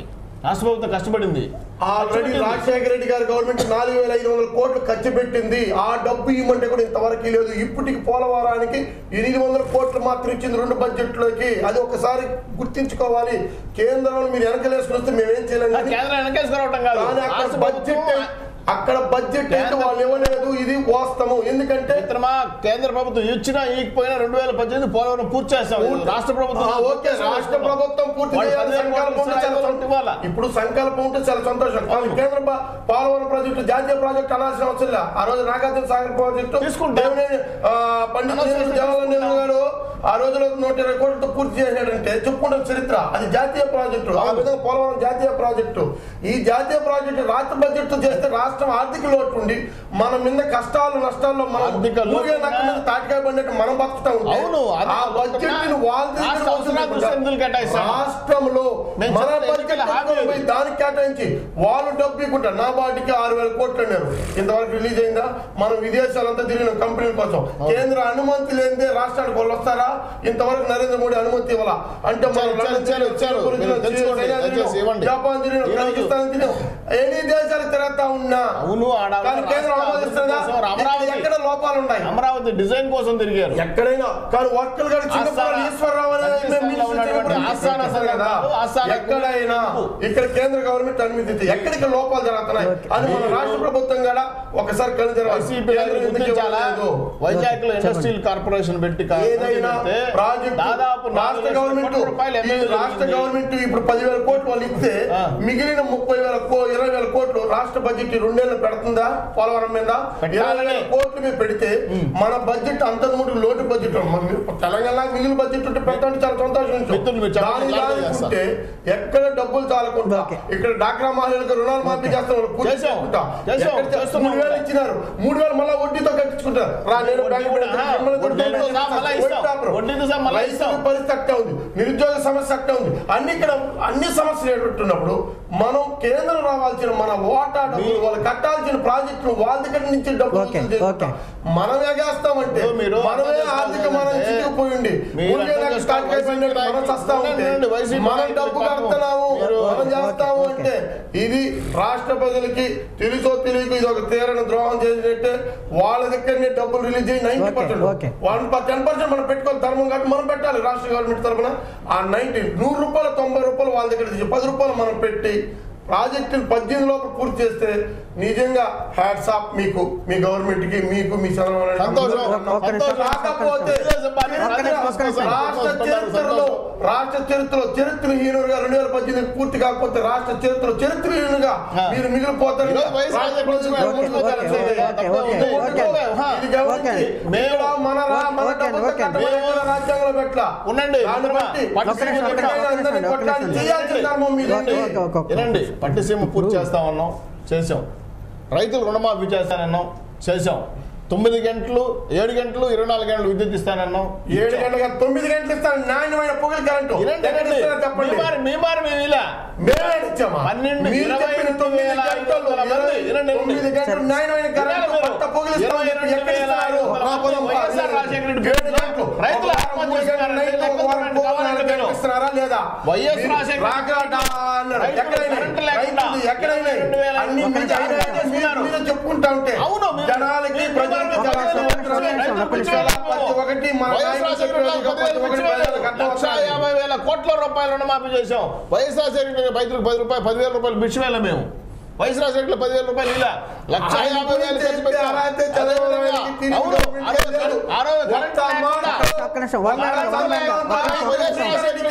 రాష్ట్ర ప్రభుత్వం కష్టపడింది ఆల్రెడీ రాజశేఖర రెడ్డి గారి గవర్నమెంట్ నాలుగు వేల ఐదు వందల కోట్లు ఖర్చు పెట్టింది ఆ డబ్బు ఇవ్వమంటే కూడా ఇంతవరకు లేదు ఇప్పటికి పోలవరానికి ఎనిమిది వందల కోట్లు మాత్రం ఇచ్చింది రెండు బడ్జెట్లోకి అది ఒకసారి గుర్తించుకోవాలి కేంద్రంలో మీరు వెనకలేసుకుని వస్తే మేమేం చేయలేము కానీ కేంద్రం వెనకేసుకురావటం కాదు కానీ అక్కడ రాష్ట్ర బడ్జెట్ ప్రభుత్వం అక్కడ బడ్జెట్ అయితే వాళ్ళు ఇవ్వలేదు ఇది వాస్తవం ఎందుకంటే మిత్రమా కేంద్ర ప్రభుత్వం ఇచ్చినా ఈకపోయినా రెండు వేల పద్దెనిమిది పోలవరం పూర్తి చేస్తాం ఇది రాష్ట్ర ప్రభుత్వం ఆ, ఓకే రాష్ట్ర ప్రభుత్వం పూర్తి వాళ్ళు చేయాలి పదివేల సంకల్పం కోట్లు ఉంటే చాలా ఇవ్వాలి, సంతోషం. ఇవ్వాలా? ఇప్పుడు సంకల్పం ఉంటే చాలా సంతోషం కానీ అవును. కేంద్ర ప- పోలవరం ప్రాజెక్టు జాతీయ ప్రాజెక్టు అనాల్సిన అవసరం లేదు ఆ రోజు నాగార్జున సాగర్ ప్రాజెక్టు తీసుకుంటాం. దేవినేని, ఆ, పండిత అనవసరం నెహ్రూ జవహర్లాల్ నెహ్రూ గారు ఆ రోజులో నూట ఇరవై కోట్లతో పూర్తి చేశాడంటే చెప్పుకుంటాం చరిత్ర అది జాతీయ ప్రాజెక్టు ఆ విధంగా పోలవరం జాతీయ ప్రాజెక్టు ఈ జాతీయ ప్రాజెక్టు రాష్ట్ర బడ్జెట్ తో చేస్తే రాష్ట్రం ఆర్థిక లోటు ఉండి మన మీద కష్టాలు నష్టాల్లో మనం ఆర్థిక లోటు ఊగే నక్క మీద ఉన్నా- తాటికాయ పడినట్టు మనం బతుకుతా ఉంటే అవును, అది ఆ బడ్జెట్ ని వాళ్ళ దగ్గర రాష్ట్ర అవసరాలకు వదిలేకుండా ఎందుకు కేటాయిస్తాం? రాష్ట్రంలో మేము మన చెప్పిన బడ్జెట్ ఎన్నికల హామీ పెట్టుకొని పోయి దానికి కేటాయించి వాళ్ళు డబ్బు ఇవ్వకుంటారు నా బాటికి ఆరు వేల కోట్లు అన్నారు ఇంతవరకు రిలీజ్ అయిందా మనం విదేశాలంతా తిరిగిన కంపెనీల కోసం కేంద్ర అనుమతి లేనిదే రాష్ట్రానికి వాళ్ళు వస్తారా ఇంతవరకు నరేంద్ర మోడీ అనుమతి ఇవ్వాలా అంటే మనం ఇచ్చారు, లండన్ ఇచ్చారు, ఇచ్చారు. సింగపూర్ మీరు తిరిగినాం, తెలుసుకోండి, చైనా దయచేసి తిరిగినాం, ఇవ్వండి. జపాన్ తిరిగినాం, ఈరోజు- కజకిస్తాన్ తిరిగినాం ఎన్ని దేశాలు తిరుగుతా ఉన్నా అవును ఆడ కానీ కేంద్రం రాష్ట్ర అనుమతిస్తుందా కోసం అమరావతి ఎక్కడ లోపాలు ఉన్నాయి అమరావతి డిజైన్ కోసం తిరిగారు ఎక్కడైనా కానీ వర్కలు గారు చిన్నప్పుడు ఆస్థాన- ఈశ్వరరావు అనే రాజస్థాన్లో మినిస్టర్ ఉన్నటువంటి చిన్నప్పుడు ఆస్థాన చేశారు కదా ఆస్థాన ఎక్కడైనా ఇక్కడ కేంద్ర గవర్నమెంట్ అనుమతి ఇస్తే ఎక్కడికి లోపాలు జరుగుతున్నాయి అని మన రాష్ట్ర ప్రభుత్వం కూడా ఒకసారి కళ్ళు తెరవాలి. వైసీపీ కేంద్రం ఎందుకు గుర్తించాలా ఇవ్వలేదు? వైజాగ్ లో ఇండస్ట్రియల్ కార్పొరేషన్ పెట్టి కా- ఏదైనా పెడితే ప్రాజెక్ట్ దాదాపు నాలుగు రాష్ట్ర లక్షల గవర్నమెంట్ కోట్ల రూపాయలు ఈ ఎమ్మెల్యేలు రాష్ట్ర ఇచ్చింది. గవర్నమెంట్ ఇప్పుడు పదివేల కోట్లు వాళ్ళు ఇస్తే ఆ. మిగిలిన ముప్పై వేల కో- ఇరవై వేల కోట్లు రాష్ట్ర బడ్జెట్ ఈ రెండేళ్ళు పెడుతుందా పోలవరం మీద పెట్టాలి. ఇరవై వేల కోట్లు మీద పెడితే మన బడ్జెట్ అంత ముందు లోటు బడ్జెట్ మన తెలంగాణ మిగిలిన బడ్జెట్ ఉంటే పెట్టండి చాలా సంతోషించు మిత్రులు మీరు చెప్పండి, దాని జాగ్రత్త దానికుంటే ఎక్కడ డబ్బులు చాలకుండా ఓకే. ఇక్కడ డాక్రా మహిళలకు రుణాలు మాఫీ చేస్తాం వాళ్ళు పూర్తి చేశాం. చేసుకుంటా. చేశాం. ఎక్కడ చే- చేస్తున్నాం మూడు వేలు కూడా. ఇచ్చినారు మూడు వేలు మళ్ళీ వడ్డీతో కట్టించుకుంటారు రా నేను వడ్డీ బ్యాంకు కూడా, పెడతాను, ఆ, మిమ్మల్ని వడ్డీతో కొడతాను, సహా మళ్ళా వైట్ ఇస్తాం. పేపర్. వడ్డీతో సహా మళ్ళా రైతుల ఇస్తాం. పరిస్థితి అట్టే ఉంది నిరుద్యోగ సమస్య అట్టే ఉంది అన్ని ఇక్కడ అన్ని సమస్యలు ఎదుర్కొంటున్నప్పుడు మనం కేంద్రం రావాల్సిన మన ఓటా డబ్బులు వాళ్ళు కట్టాల్సిన ప్రాజెక్టులు వాళ్ళ దగ్గర నుంచి డబ్బులు ఓకే, వసూలు చేసుకుంటాం. ఓకే. మనం ఎగేస్తామంటే ఇప్పుడు మీరు మనమే అర్థం ఆర్థిక మనం చేసుకోవాలంటే చిక్కుపోయింది మీరు ఊరికే అర్థం నాకు స్టార్ట్ చేసుకోవాలి. అయిపోయినట్టు మనం వైసీపీ చస్తా ఉంటే నాయకులు, వైసీపీ మనం నాయకులు డబ్బు పాపం కడుతున్నాము మీరు- మనం చేస్తాము ఓకే, అంటే ఇది రాష్ట్ర ప్రజలకి తెలుసో తెలియక ఇది ఒక తీరని ద్రోహం చేసినట్టే వాళ్ళ దగ్గరనే డబ్బులు రిలీజ్ అయ్యి ninety okay, percent okay. One ten percent మనం పెట్టుకోవాలి ధర్మం కాబట్టి మనం పెట్టాలి రాష్ట్ర గవర్నమెంట్ తరఫున ఆ నైన్టీ నూరు రూపాయలు తొంభై రూపాయలు వాళ్ళ దగ్గర నుంచి పది రూపాయలు మనం పెట్టి ప్రాజెక్టులు పద్దెనిమిది లోపల పూర్తి చేస్తే నిజంగా హ్యాట్స్ ఆఫ్ మీకు మీ గవర్నమెంట్ కి మీకు మీ చంద్రబాబు నాయుడు సంతోషం. అందరికీ ఒక్క నిమిషం, సంతోషం. కాకపోతే ఒక్క నిమిషం, ఒక్క నిమిషం. రాష్ట్ర చరిత్రలో రాష్ట్ర చరిత్రలో చరిత్రహీనుడుగా రెండు వేల పద్దెనిమిది పూర్తి కాకపోతే రాష్ట్ర చరిత్రలో చరిత్రహీనుడుగా ఆ. మీరు మిగిలిపోతారు ఈరోజు వైఎస్ రాష్ట్ర ప్రజలు ఓకే, ముందుకు ఓకే, వచ్చేది. ఓకే, ఓకే, ఇది ఓకే. ఇది గమనించి ఓకే. ఇక్కడ మన రా- మన ఓకే, డబ్బులతో ఓకే. కట్టబడిన మేము- రాజ్యాంగంలో పెట్టల. ఉండండి, దాన్ని మిత్రమా. బట్టి పట్టు ఒక్క నిమిషం, ఒక్క ఎక్కడైనా నిమిషం, అందరినీ ఒక్క కొట్టాలి. నిమిషం. చేయాల్సిన ధర్మం మీది. Okay, okay, okay, okay. వినండి పట్టిసీమ పూర్తి చేస్తా ఉన్నాం చేసాం రైతులు రుణమాఫీ చేస్తానన్నాం చేసాం తొమ్మిది గంటలు ఏడు గంటలు ఇరవై నాలుగు గంటలు విద్యుత్ ఇస్తానన్నాం ఏడు గంటల తొమ్మిది గంటలు ఇస్తాను నాణ్యమైన పొగలు కరెంటు వినండి, ఎక్కడ వినండి. ఇస్తారో మీ చెప్పండి మారి మీ మారి మేము ఇలా మేమే ఇచ్చామా? పన్నెండు, మీరు ఇరవై చెప్పిన ఎనిమిది తొమ్మిది వేల ఐదు గంటలు, వందల మంది. ఇరవై వినండి, తొమ్మిది వినండి. గంటలు నాణ్యమైన కరెంటు వినాలి కొత్త పొగలు మీరు. ఇస్తామని ఇరవై చెప్పి ఎక్కడ రెండు వేల ఇస్తున్నారు? ఐదు వందల రాబోదాం మంది వైఎస్ఆర్ పా. రాజశేఖర రెడ్డి ఏడు గంటలు. రైతులు ఒక ఆత్మహత్య మూడు గంటలు చేస్తున్నారు. నైట్ ఒక వారం రైతులు పొగలు కావాలంటే నాలుగు గంటలు ఇస్తున్నారా లేదా వైఎస్ మీరు రాజశేఖర రెడ్డి రాకరాట అన్నారు. రైతులు ఎక్కడైనా కరెంటు లేకుండా రైతులు ఎక్కడైనా రెండు వేల అన్ని ఒక్క మీరు నిమిషం, అయినా ఒక్క నిమిషం మీరు- ఉన్నారు. మీరు చెప్పుకుంటా ఉంటే అవును, మేము- జనాలకి మేము- ప్రజలకి మేము- చాలా మేము- సంవత్సరాలు మేము- చాలా మేము- ప్రతి మేము- ఒక్కటి మన వైఎస్ నాయకులు రాజశేఖర రెడ్డి చెప్పేది పదివేలు ప్రతి ఒక్కటి పిచ్చివేలు. ప్రజలకు అర్థం లక్ష అవుతుంది. యాభై వేల కోట్ల రూపాయలు రుణమాఫీ చేశాం వైఎస్ రాజశేఖర రెడ్డి రైతులకు పది రూపాయలు పదివేల రూపాయలు బిచ్చివేల మేము వైఎస్ రాజశేఖర పదివేల రూపాయలు ఇలా లక్ష ఆయన యాభై వేలు ఖర్చు గురించి పెట్టాం. అలా అయితే చంద్రబాబు నాయుడుకి తిరిగి అవును, గవర్నమెంట్ ఆ రోజు లేదు. ఆ రోజు కరెంట్ ఒక్క మాట లేకుండా ఒక్క నిమిషం, వన్ ఒక్క మినిట్, వన్ మినిట్, ఒక్క నిమిషం, ఒక్క నిమిషం.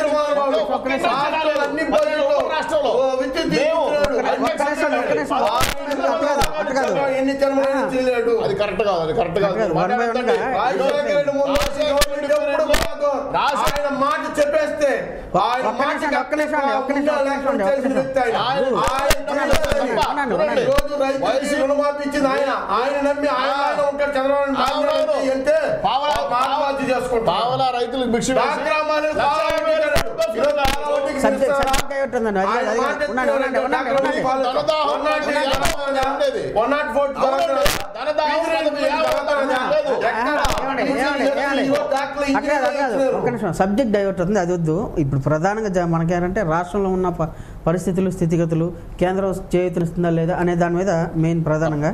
ఒక్క నిమిషం. రాష్ట్రాలు అన్ని బడ్జెట్లో రాష్ట్రంలో. ఓ విద్యుత్ మేము ఇస్తున్నాడు. ఒక్క నిమిషం, ఒక్క నిమిషం. అటు కాదు, అటు కాదు. ఎన్ని జన్మలైనా చేయలేడు అది కరెక్ట్ కాదు అది కరెక్ట్ కాదు కరెక్ట్ కాదు. వన్ బై వన్ గా. రాజశేఖర రెడ్డి ముందు వచ్చి గవర్నమెంట్ ఎప్పుడు కాదు. ఆయన మాట చెప్పేస్తే ఆయన ఒక్క నిమిషం, మాట ఒక్క నిమిషం అండి, ఒక్క నిమిషం, ఒక్క నిమిషం అండి, ఒక్క చేసిన నిమిషం. వ్యక్తి ఆయన. ఆయన- ఆయన చేయాలని. అవునండి, చూడండి. ఈ రోజు రైతులకి వైసీపీ- రుణమాఫీ ఇచ్చింది ఆయన ఆయన నమ్మి ఆయన ఆయన ఉంటాడు చంద్రబాబు నాయుడు అవునవును. బాధ్యత అంటే పావలా- ఆత్మహత్య చేసుకుంటారు పావలా రైతులకు భిక్ష వేసి డాక్రామాలు లక్ష యాభై వేలు ఈరోజు చాలా వడ్డీకి సబ్జెక్ట్ ఇస్తారా? సబ్జెక్ట్ అయి ఉంటుందండి అది ఆయన అది మాట ఉండండి ఉండండి ఉండండి ఉండండి ధనదాహం వన్ నాట్ ఉండేది. ఉండేది. వన్ నాట్ ఫోర్ అవునండి. ధనదాహం ఉండేది. లేదు. ఏమండి, ఏమండి, ఏమండి? అట్లా కాదు, అట్లా కాదు. ఒక్క నిమిషం సబ్జెక్ట్ డైవర్ట్ అవుతుంది అది వద్దు ఇప్పుడు ప్రధానంగా జ- మనకేంటంటే రాష్ట్రంలో ఉన్న ప- పరిస్థితులు స్థితిగతులు కేంద్రం చేయూతనిస్తుందా లేదా అనే దాని మీద మెయిన్ ప్రధానంగా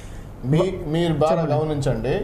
మీ మీరు బాగా చెప్పండి. గమనించండి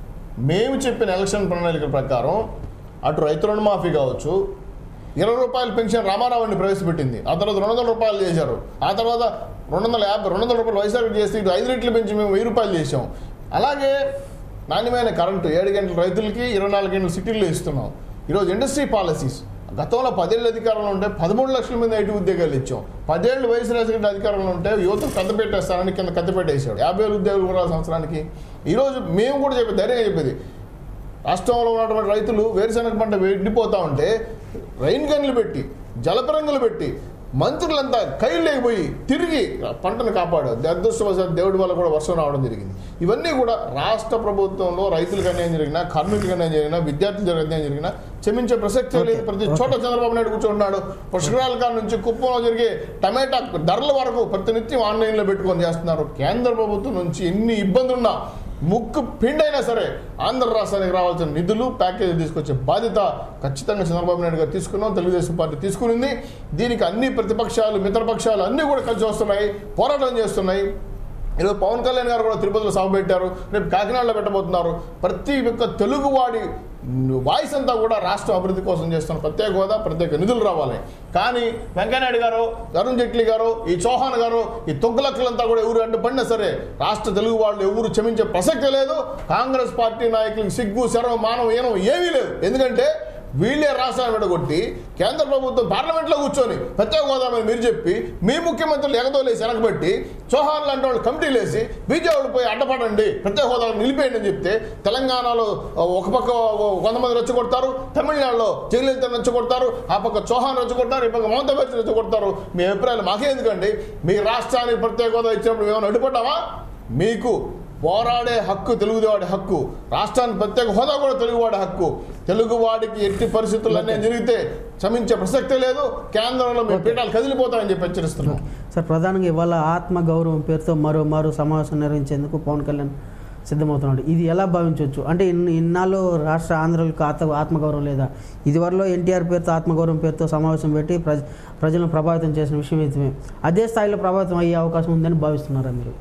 మేము చెప్పిన ఎలక్షన్ ప్రణాళిక ప్రకారం అటు రైతు రుణమాఫీ కావచ్చు ఇరవై రూపాయల పెన్షన్ రామారావుని ప్రవేశపెట్టింది ఆ తర్వాత రెండు వందల రూపాయలు చేశారు ఆ తర్వాత రెండు వందల యాభై రెండు వందల రూపాయలు వైఎస్ఆర్ చేసి ఇటు ఐదు రెట్లు పెంచి మేము వెయ్యి రూపాయలు చేసాం అలాగే నాణ్యమైన కరెంటు ఏడు గంటల రైతులకి ఇరవై నాలుగు గంటల సిటీల్లో ఇస్తున్నాం ఈరోజు ఇండస్ట్రీ పాలసీస్ గతంలో పదేళ్ళు అధికారంలో ఉంటే పదమూడు లక్షల మంది ఐటీ ఉద్యోగాలు ఇచ్చాం పదేళ్ళు వయసు రాజకీయ అధికారంలో ఉంటే యువత కథ పెట్టేస్తానని కింద కథ పెట్టేశాడు యాభై వేలు ఉద్యోగాలు కూడా సంవత్సరానికి ఈరోజు మేము కూడా చెప్పేది ధైర్యంగా చెప్పేది రాష్ట్రంలో ఉన్నటువంటి రైతులు వేరుశనగ పంట ఎండిపోతా ఉంటే రైన్ గన్లు పెట్టి జలపరంగులు పెట్టి మంత్రులంతా కైలు లేకపోయి తిరిగి పంటను కాపాడారు అదృష్టవశాత్ దేవుడి వల్ల కూడా వర్షం రావడం జరిగింది ఇవన్నీ కూడా రాష్ట్ర ప్రభుత్వంలో రైతులకు అన్యాయం జరిగినా కార్మికులకు అన్యాయం జరిగినా విద్యార్థులకు అన్యాయం జరిగినా క్షమించే ప్రసక్తి లేదు ప్రతి చోట చంద్రబాబు నాయుడు కూర్చున్నాడు పుష్కరాల కాడ నుంచి కుప్పంలో జరిగే టమాటా ధరల వరకు ప్రతినిత్యం ఆన్లైన్లో పెట్టుకొని చేస్తున్నారు కేంద్ర ప్రభుత్వం నుంచి ఎన్ని ఇబ్బందులున్నా ముక్కు పిండైనా సరే ఆంధ్ర రాష్ట్రానికి రావాల్సిన నిధులు ప్యాకేజీ తీసుకొచ్చే బాధ్యత ఖచ్చితంగా చంద్రబాబు నాయుడు గారు తీసుకున్నాం తెలుగుదేశం పార్టీ తీసుకునింది దీనికి అన్ని ప్రతిపక్షాలు మిత్రపక్షాలు అన్నీ కూడా కలిసి వస్తున్నాయి పోరాటం చేస్తున్నాయి ఈరోజు పవన్ కళ్యాణ్ గారు కూడా తిరుపతిలో సభ పెట్టారు రేపు కాకినాడలో పెట్టబోతున్నారు ప్రతి ఒక్క తెలుగువాడి వాయిస్ అంతా కూడా రాష్ట్ర అభివృద్ధి కోసం చేస్తున్న ప్రత్యేక హోదా ప్రత్యేక నిధులు రావాలి కానీ వెంకయ్యనాయుడు గారు అరుణ్ జైట్లీ గారు ఈ చౌహాన్ గారు ఈ తొగ్గులక్కలంతా కూడా ఎవరు అడ్డుపడినా సరే రాష్ట్ర తెలుగు వాళ్ళు ఎవరు క్షమించే ప్రసక్తి లేదు కాంగ్రెస్ పార్టీ నాయకులకు సిగ్గు శరం మానవ ఏనం ఏమీ లేదు ఎందుకంటే వీళ్ళే రాష్ట్రాన్ని విడగొట్టి కేంద్ర ప్రభుత్వం పార్లమెంట్లో కూర్చొని ప్రత్యేక హోదా మీద మీరు చెప్పి మీ ముఖ్యమంత్రులు ఎగదోలేసి వెనకబెట్టి చౌహాన్ లాంటి వాళ్ళు కమిటీలు వేసి బీజేపీ పోయి అడ్డపడండి ప్రత్యేక హోదా నిలిపేయండి అని చెప్తే తెలంగాణలో ఒక పక్క కొంతమంది రెచ్చగొడతారు తమిళనాడులో జయలలిత రెచ్చగొడతారు ఆ పక్క చౌహాన్ రెచ్చగొడతారు ఈ పక్క మమతా బెనర్జీ రెచ్చగొడతారు మీ అభిప్రాయాలు మాకే ఎందుకండి మీ రాష్ట్రానికి ప్రత్యేక హోదా ఇచ్చినప్పుడు మేము అడ్డుపడ్డామా మీకు పోరాడే హక్కు తెలుగువాడి హక్కు రాష్ట్రానికి ప్రత్యేక హోదా కూడా తెలుగువాడి హక్కు తెలుగువాడికి ఎట్టి పరిస్థితులు అన్నీ జరిగితే క్షమించే ప్రసక్తే లేదు కేంద్రంలో మీ పీఠాలు కదిలిపోతాయని చెప్పి హెచ్చరిస్తున్నాం సార్ ప్రధానంగా ఇవాళ ఆత్మ గౌరవం పేరుతో మరో మరో సమావేశం నిర్వహించేందుకు పవన్ కళ్యాణ్ సిద్ధమవుతున్నాడు ఇది ఎలా భావించవచ్చు అంటే ఇన్ని ఇన్నాళ్ళు రాష్ట్ర ఆంధ్రులకు ఆత్మ ఆత్మగౌరవం లేదా ఇదివరలో ఎన్టీఆర్ పేరుతో ఆత్మగౌరవం పేరుతో సమావేశం పెట్టి ప్రజ ప్రజలను ప్రభావితం చేసిన విషయం అయితే అదే స్థాయిలో ప్రభావితం అయ్యే అవకాశం ఉందని భావిస్తున్నారా మీరు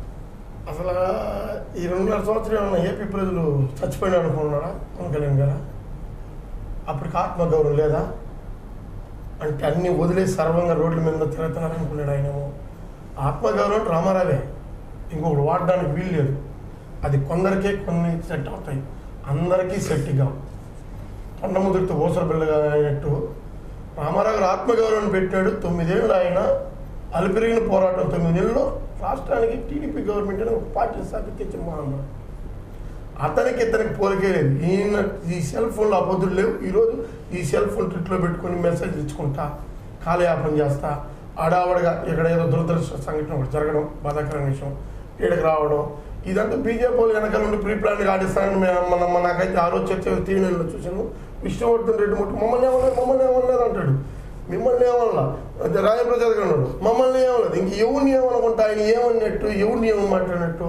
అసలు ఈ రెండున్నర సంవత్సరం ఏమన్నా ఏపీ ప్రజలు చచ్చిపోయినా అనుకున్నారా పవన్ కళ్యాణ్ గారా అప్పటికి ఆత్మగౌరవం లేదా అంటే అన్ని వదిలేసి సర్వంగా రోడ్ల మీద తిరుగుతున్నారనుకున్నాడు ఆయనేమో ఆత్మగౌరవం రామారావే ఇంకొకటి వాడడానికి వీలు లేదు అది కొందరికే కొన్ని సెట్ అవుతాయి అందరికీ సెట్ కావు తొండ ముదిరితో ఓసర బిళ్ళగా అయినట్టు రామారావు గారు ఆత్మగౌరవం పెట్టాడు తొమ్మిదేళ్ళు ఆయన అలిపిరిగిన పోరాటం తొమ్మిదేళ్ళలో రాష్ట్రానికి టీడీపీ గవర్నమెంట్ అని ఒక పార్టీ స్థాపించి తెచ్చిన మహానుభావుడు అతనికి ఇతనికి పోలికే లేదు ఈయన ఈ సెల్ ఫోన్లో అబద్ధులు లేవు ఈరోజు ఈ సెల్ ఫోన్ ట్రిట్లో పెట్టుకొని మెసేజ్ ఇచ్చుకుంటా కాలయాపన చేస్తా అడావడిగా ఇక్కడ ఏదో దురదృష్ట సంఘటన ఒకటి జరగడం బాధాకరమైన విషయం ఈడకి రావడం ఇదంతా బీజేపీ వాళ్ళు వెనకాల నుండి ప్రీ ప్లాన్ ఆడిస్తానని మేము- మన మన నాకైతే ఆలోచన టీవీలో చూసాను విష్ణువర్ధన్ రెడ్డి ముట్టు మమ్మల్ని ఏమన్నారు మమ్మల్ని ఏమన్నారు అంటాడు మిమ్మల్ని ఏమన్నా అదే రాజప్రసాద్ గారు అన్నాడు మమ్మల్ని ఏమన్నది ఇంక ఎవరిని ఏమనుకుంటా ఆయన ఏమన్నట్టు ఎవరిని ఏమని మాట్లాడినట్టు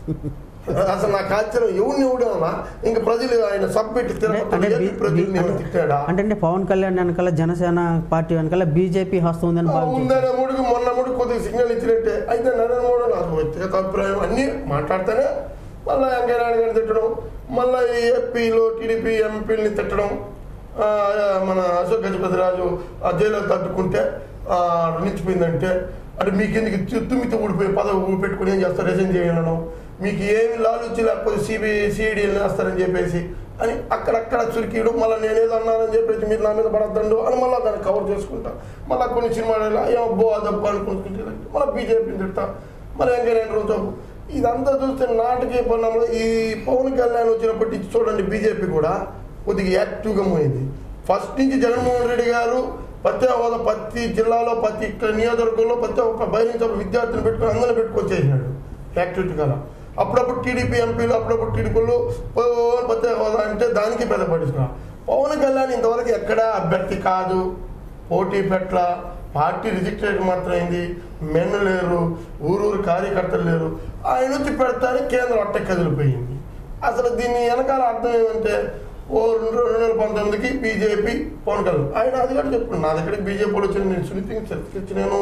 అసలు నాకు ఆశ్చర్యం ఎవరిని ఎవడేమన్నా ఇంక ప్రజలు ఆయన సబ్మిట్ అంటే తిరుపతి బి- ప్రజల్ని బి- ఏమైనా తిట్టాడా అంటే అంటే పవన్ కళ్యాణ్ వెనకాల జనసేన పార్టీ వెనకాల బీజేపీ హస్తం ఉందని భావించవచ్చు ముందర మూడుకి మొన్న మూడు కొద్దిగా సిగ్నల్ ఇచ్చినట్టే అయితే నరేంద్ర మోడీ నాకు వ్యక్తిగత అభిప్రాయం అన్ని మాట్లాడితేనే మళ్ళీ వెంకయ్యనాయుడు గారిని తిట్టడం మళ్ళీ ఏపీలో టీడీపీ ఎంపీలని తిట్టడం ఆ, మన అశోక్ గజపతిరాజు ఆ జైలు తట్టుకుంటే నిలిచిపోయిందంటే అంటే మీకు ఎందుకు తుమ్మితో ఊడిపోయి పదవి పెట్టుకుని ఏం చేస్తారు రిజైన్ చేయను మీకు ఏమి లాలుచి లేకపోతే సిబిఐ సిఐడిఎల్ వేస్తారని చెప్పేసి అని అక్కడక్కడ చురికీయడం మళ్ళీ నేనేదో అన్నానని చెప్పేసి మీరు నా మీద పడద్దండు అని మళ్ళీ దాన్ని కవర్ చేసుకుంటా మళ్ళీ కొన్ని సినిమాలు అబ్బో అదబ్బో అనుకుంటుంటే మళ్ళీ బీజేపీని తిడతా మళ్ళీ వెంకయ్య రోజు ఇదంతా చూస్తే నాటకీయ పరిణామంలో ఈ పవన్ కళ్యాణ్ వచ్చినప్పటి నుంచి చూడండి బీజేపీ కూడా కొద్దిగా యాక్టివ్గా పోయింది ఫస్ట్ నుంచి జగన్మోహన్ రెడ్డి గారు ప్రతి హోదా ప్రతి జిల్లాలో ప్రతి ఇక్కడ నియోజకవర్గంలో ప్రతి ఒక్క బహిరంగ సభ విద్యార్థులు పెట్టుకొని అందరిని పెట్టుకొచ్చేసినాడు యాక్టివిటీ కదా అప్పుడప్పుడు టీడీపీ ఎంపీలు అప్పుడప్పుడు టీడీపీలు ప్రత్యేక హోదా అంటే దానికి పెద్ద పడిస్తున్నారు పవన్ కళ్యాణ్ ఇంతవరకు ఎక్కడా అభ్యర్థి కాదు పోటీ పెట్ల పార్టీ రిజిస్ట్రేషన్ మాత్రం అయింది మెన్ లేరు ఊరూరు కార్యకర్తలు లేరు ఆయన వచ్చి పెడతానే కేంద్రం అట్ట కదిలిపోయింది అసలు దీన్ని వెనకాల అర్థం ఏమంటే ఓ రెండు రెండు వేల పంతొమ్మిదికి బీజేపీ పవన్ కళ్యాణ్ ఆయన అది కూడా చెప్పుకున్నాను నా దగ్గర బీజేపీ కూడా వచ్చింది నేను సునీతికి చర్చకిచ్చి నేను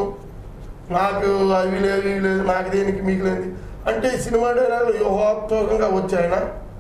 నాకు అవి లేదు ఇవి లేదు నాకు దేనికి మీకు లేదు అంటే ఈ సినిమా డైలాగులు వ్యూహాత్మకంగా వచ్చి ఆయన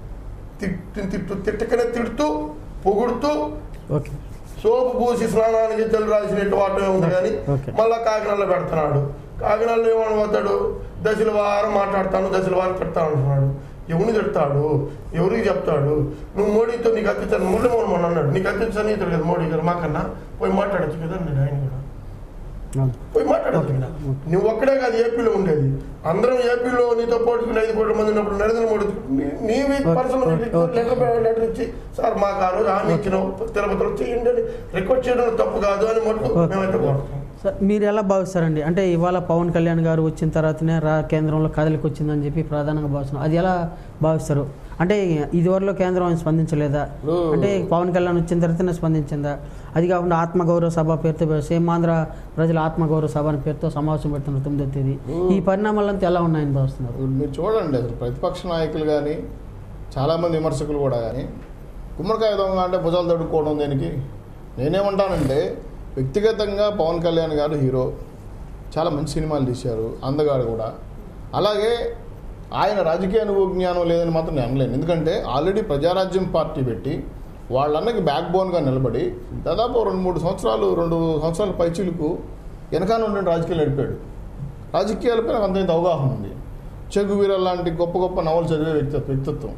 తిట్టు తిట్టు తిట్టకనే తిడుతూ పొగుడుతూ ఓకే సోపు పూసి స్నానానికి తెలు రాసినట్టు వాటమే ఉంది కానీ ఓకే. మళ్ళా కాకినాడలో పెడుతున్నాడు కాకినాడలో ఏమని పోతాడు దశల వారం మాట్లాడతాను దశల వారం పెడతాను అంటున్నాడు ఎవరిని తిడతాడు ఎవరికి చెప్తాడు నువ్వు మోడీతో నీకు అత్యంత మురళీమోహన్ మొన్న అన్నాడు నీకు అత్యంత సన్నిహితుడు కదా మోడీ గారు మాకన్నా పోయి మాట్లాడచ్చు కదా నేను ఆయన కూడా అవును. పోయి మాట్లాడచ్చు కదా నువ్వు ఒక్కడే కాదు ఏపీలో ఉండేది అందరం ఏపీలో నీతో పోటీకుని ఐదు కోట్ల మంది ఉన్నప్పుడు నరేంద్ర మోడీ నీ- నీవి okay, personal okay, okay. Letter letter ఇచ్చి సార్ మాకు ఆ రోజు హామీ ఇచ్చిన తిరుపతిలో చేయండి అని రిక్వెస్ట్ చేయడం తప్పు కాదు అని మటుకు ఓకే. మేమైతే కోరుతాం సార్ మీరు ఎలా భావిస్తారండి అంటే ఇవాళ పవన్ కళ్యాణ్ గారు వచ్చిన తర్వాతనే రా కేంద్రంలో కదలికి వచ్చిందని చెప్పి ప్రధానంగా భావిస్తున్నాం అది ఎలా భావిస్తారు అంటే ఇదివరలో కేంద్రం ఆయన స్పందించలేదా ఇప్పుడు- అంటే పవన్ కళ్యాణ్ వచ్చిన తర్వాతనే స్పందించిందా అది కాకుండా ఆత్మగౌరవ సభ పేరుతో సీమాంధ్ర ప్రజల ఆత్మగౌరవ సభ అని పేరుతో సమావేశం పెడుతున్నారు తొమ్మిదో తేదీ ఈ పరిణామాలంతా ఎలా ఉన్నాయని భావిస్తున్నారు ఇప్పుడు మీరు చూడండి అసలు ప్రతిపక్ష నాయకులు కానీ చాలామంది విమర్శకులు కూడా కానీ గుమ్మడికాయ దొంగ అంటే భుజాలు తడుక్కోవడం దేనికి నేనేమంటానంటే వ్యక్తిగతంగా పవన్ కళ్యాణ్ గారు హీరో చాలా మంచి సినిమాలు తీశారు అందగాడు కూడా అలాగే ఆయన రాజకీయ అనుభవ జ్ఞానం లేదని మాత్రం నేను అనలేను ఎందుకంటే ఆల్రెడీ ప్రజారాజ్యం పార్టీ పెట్టి వాళ్ళన్నకి బ్యాక్ బోన్గా నిలబడి దాదాపు రెండు మూడు సంవత్సరాలు రెండు సంవత్సరాల పైచీలకు వెనకాల ఉండే రాజకీయాలు నడిపాడు రాజకీయాలపై నాకు అంత అవగాహన ఉంది చెగువీర లాంటి గొప్ప గొప్ప నవలు చదివే వ్యక్తి వ్యక్తిత్వం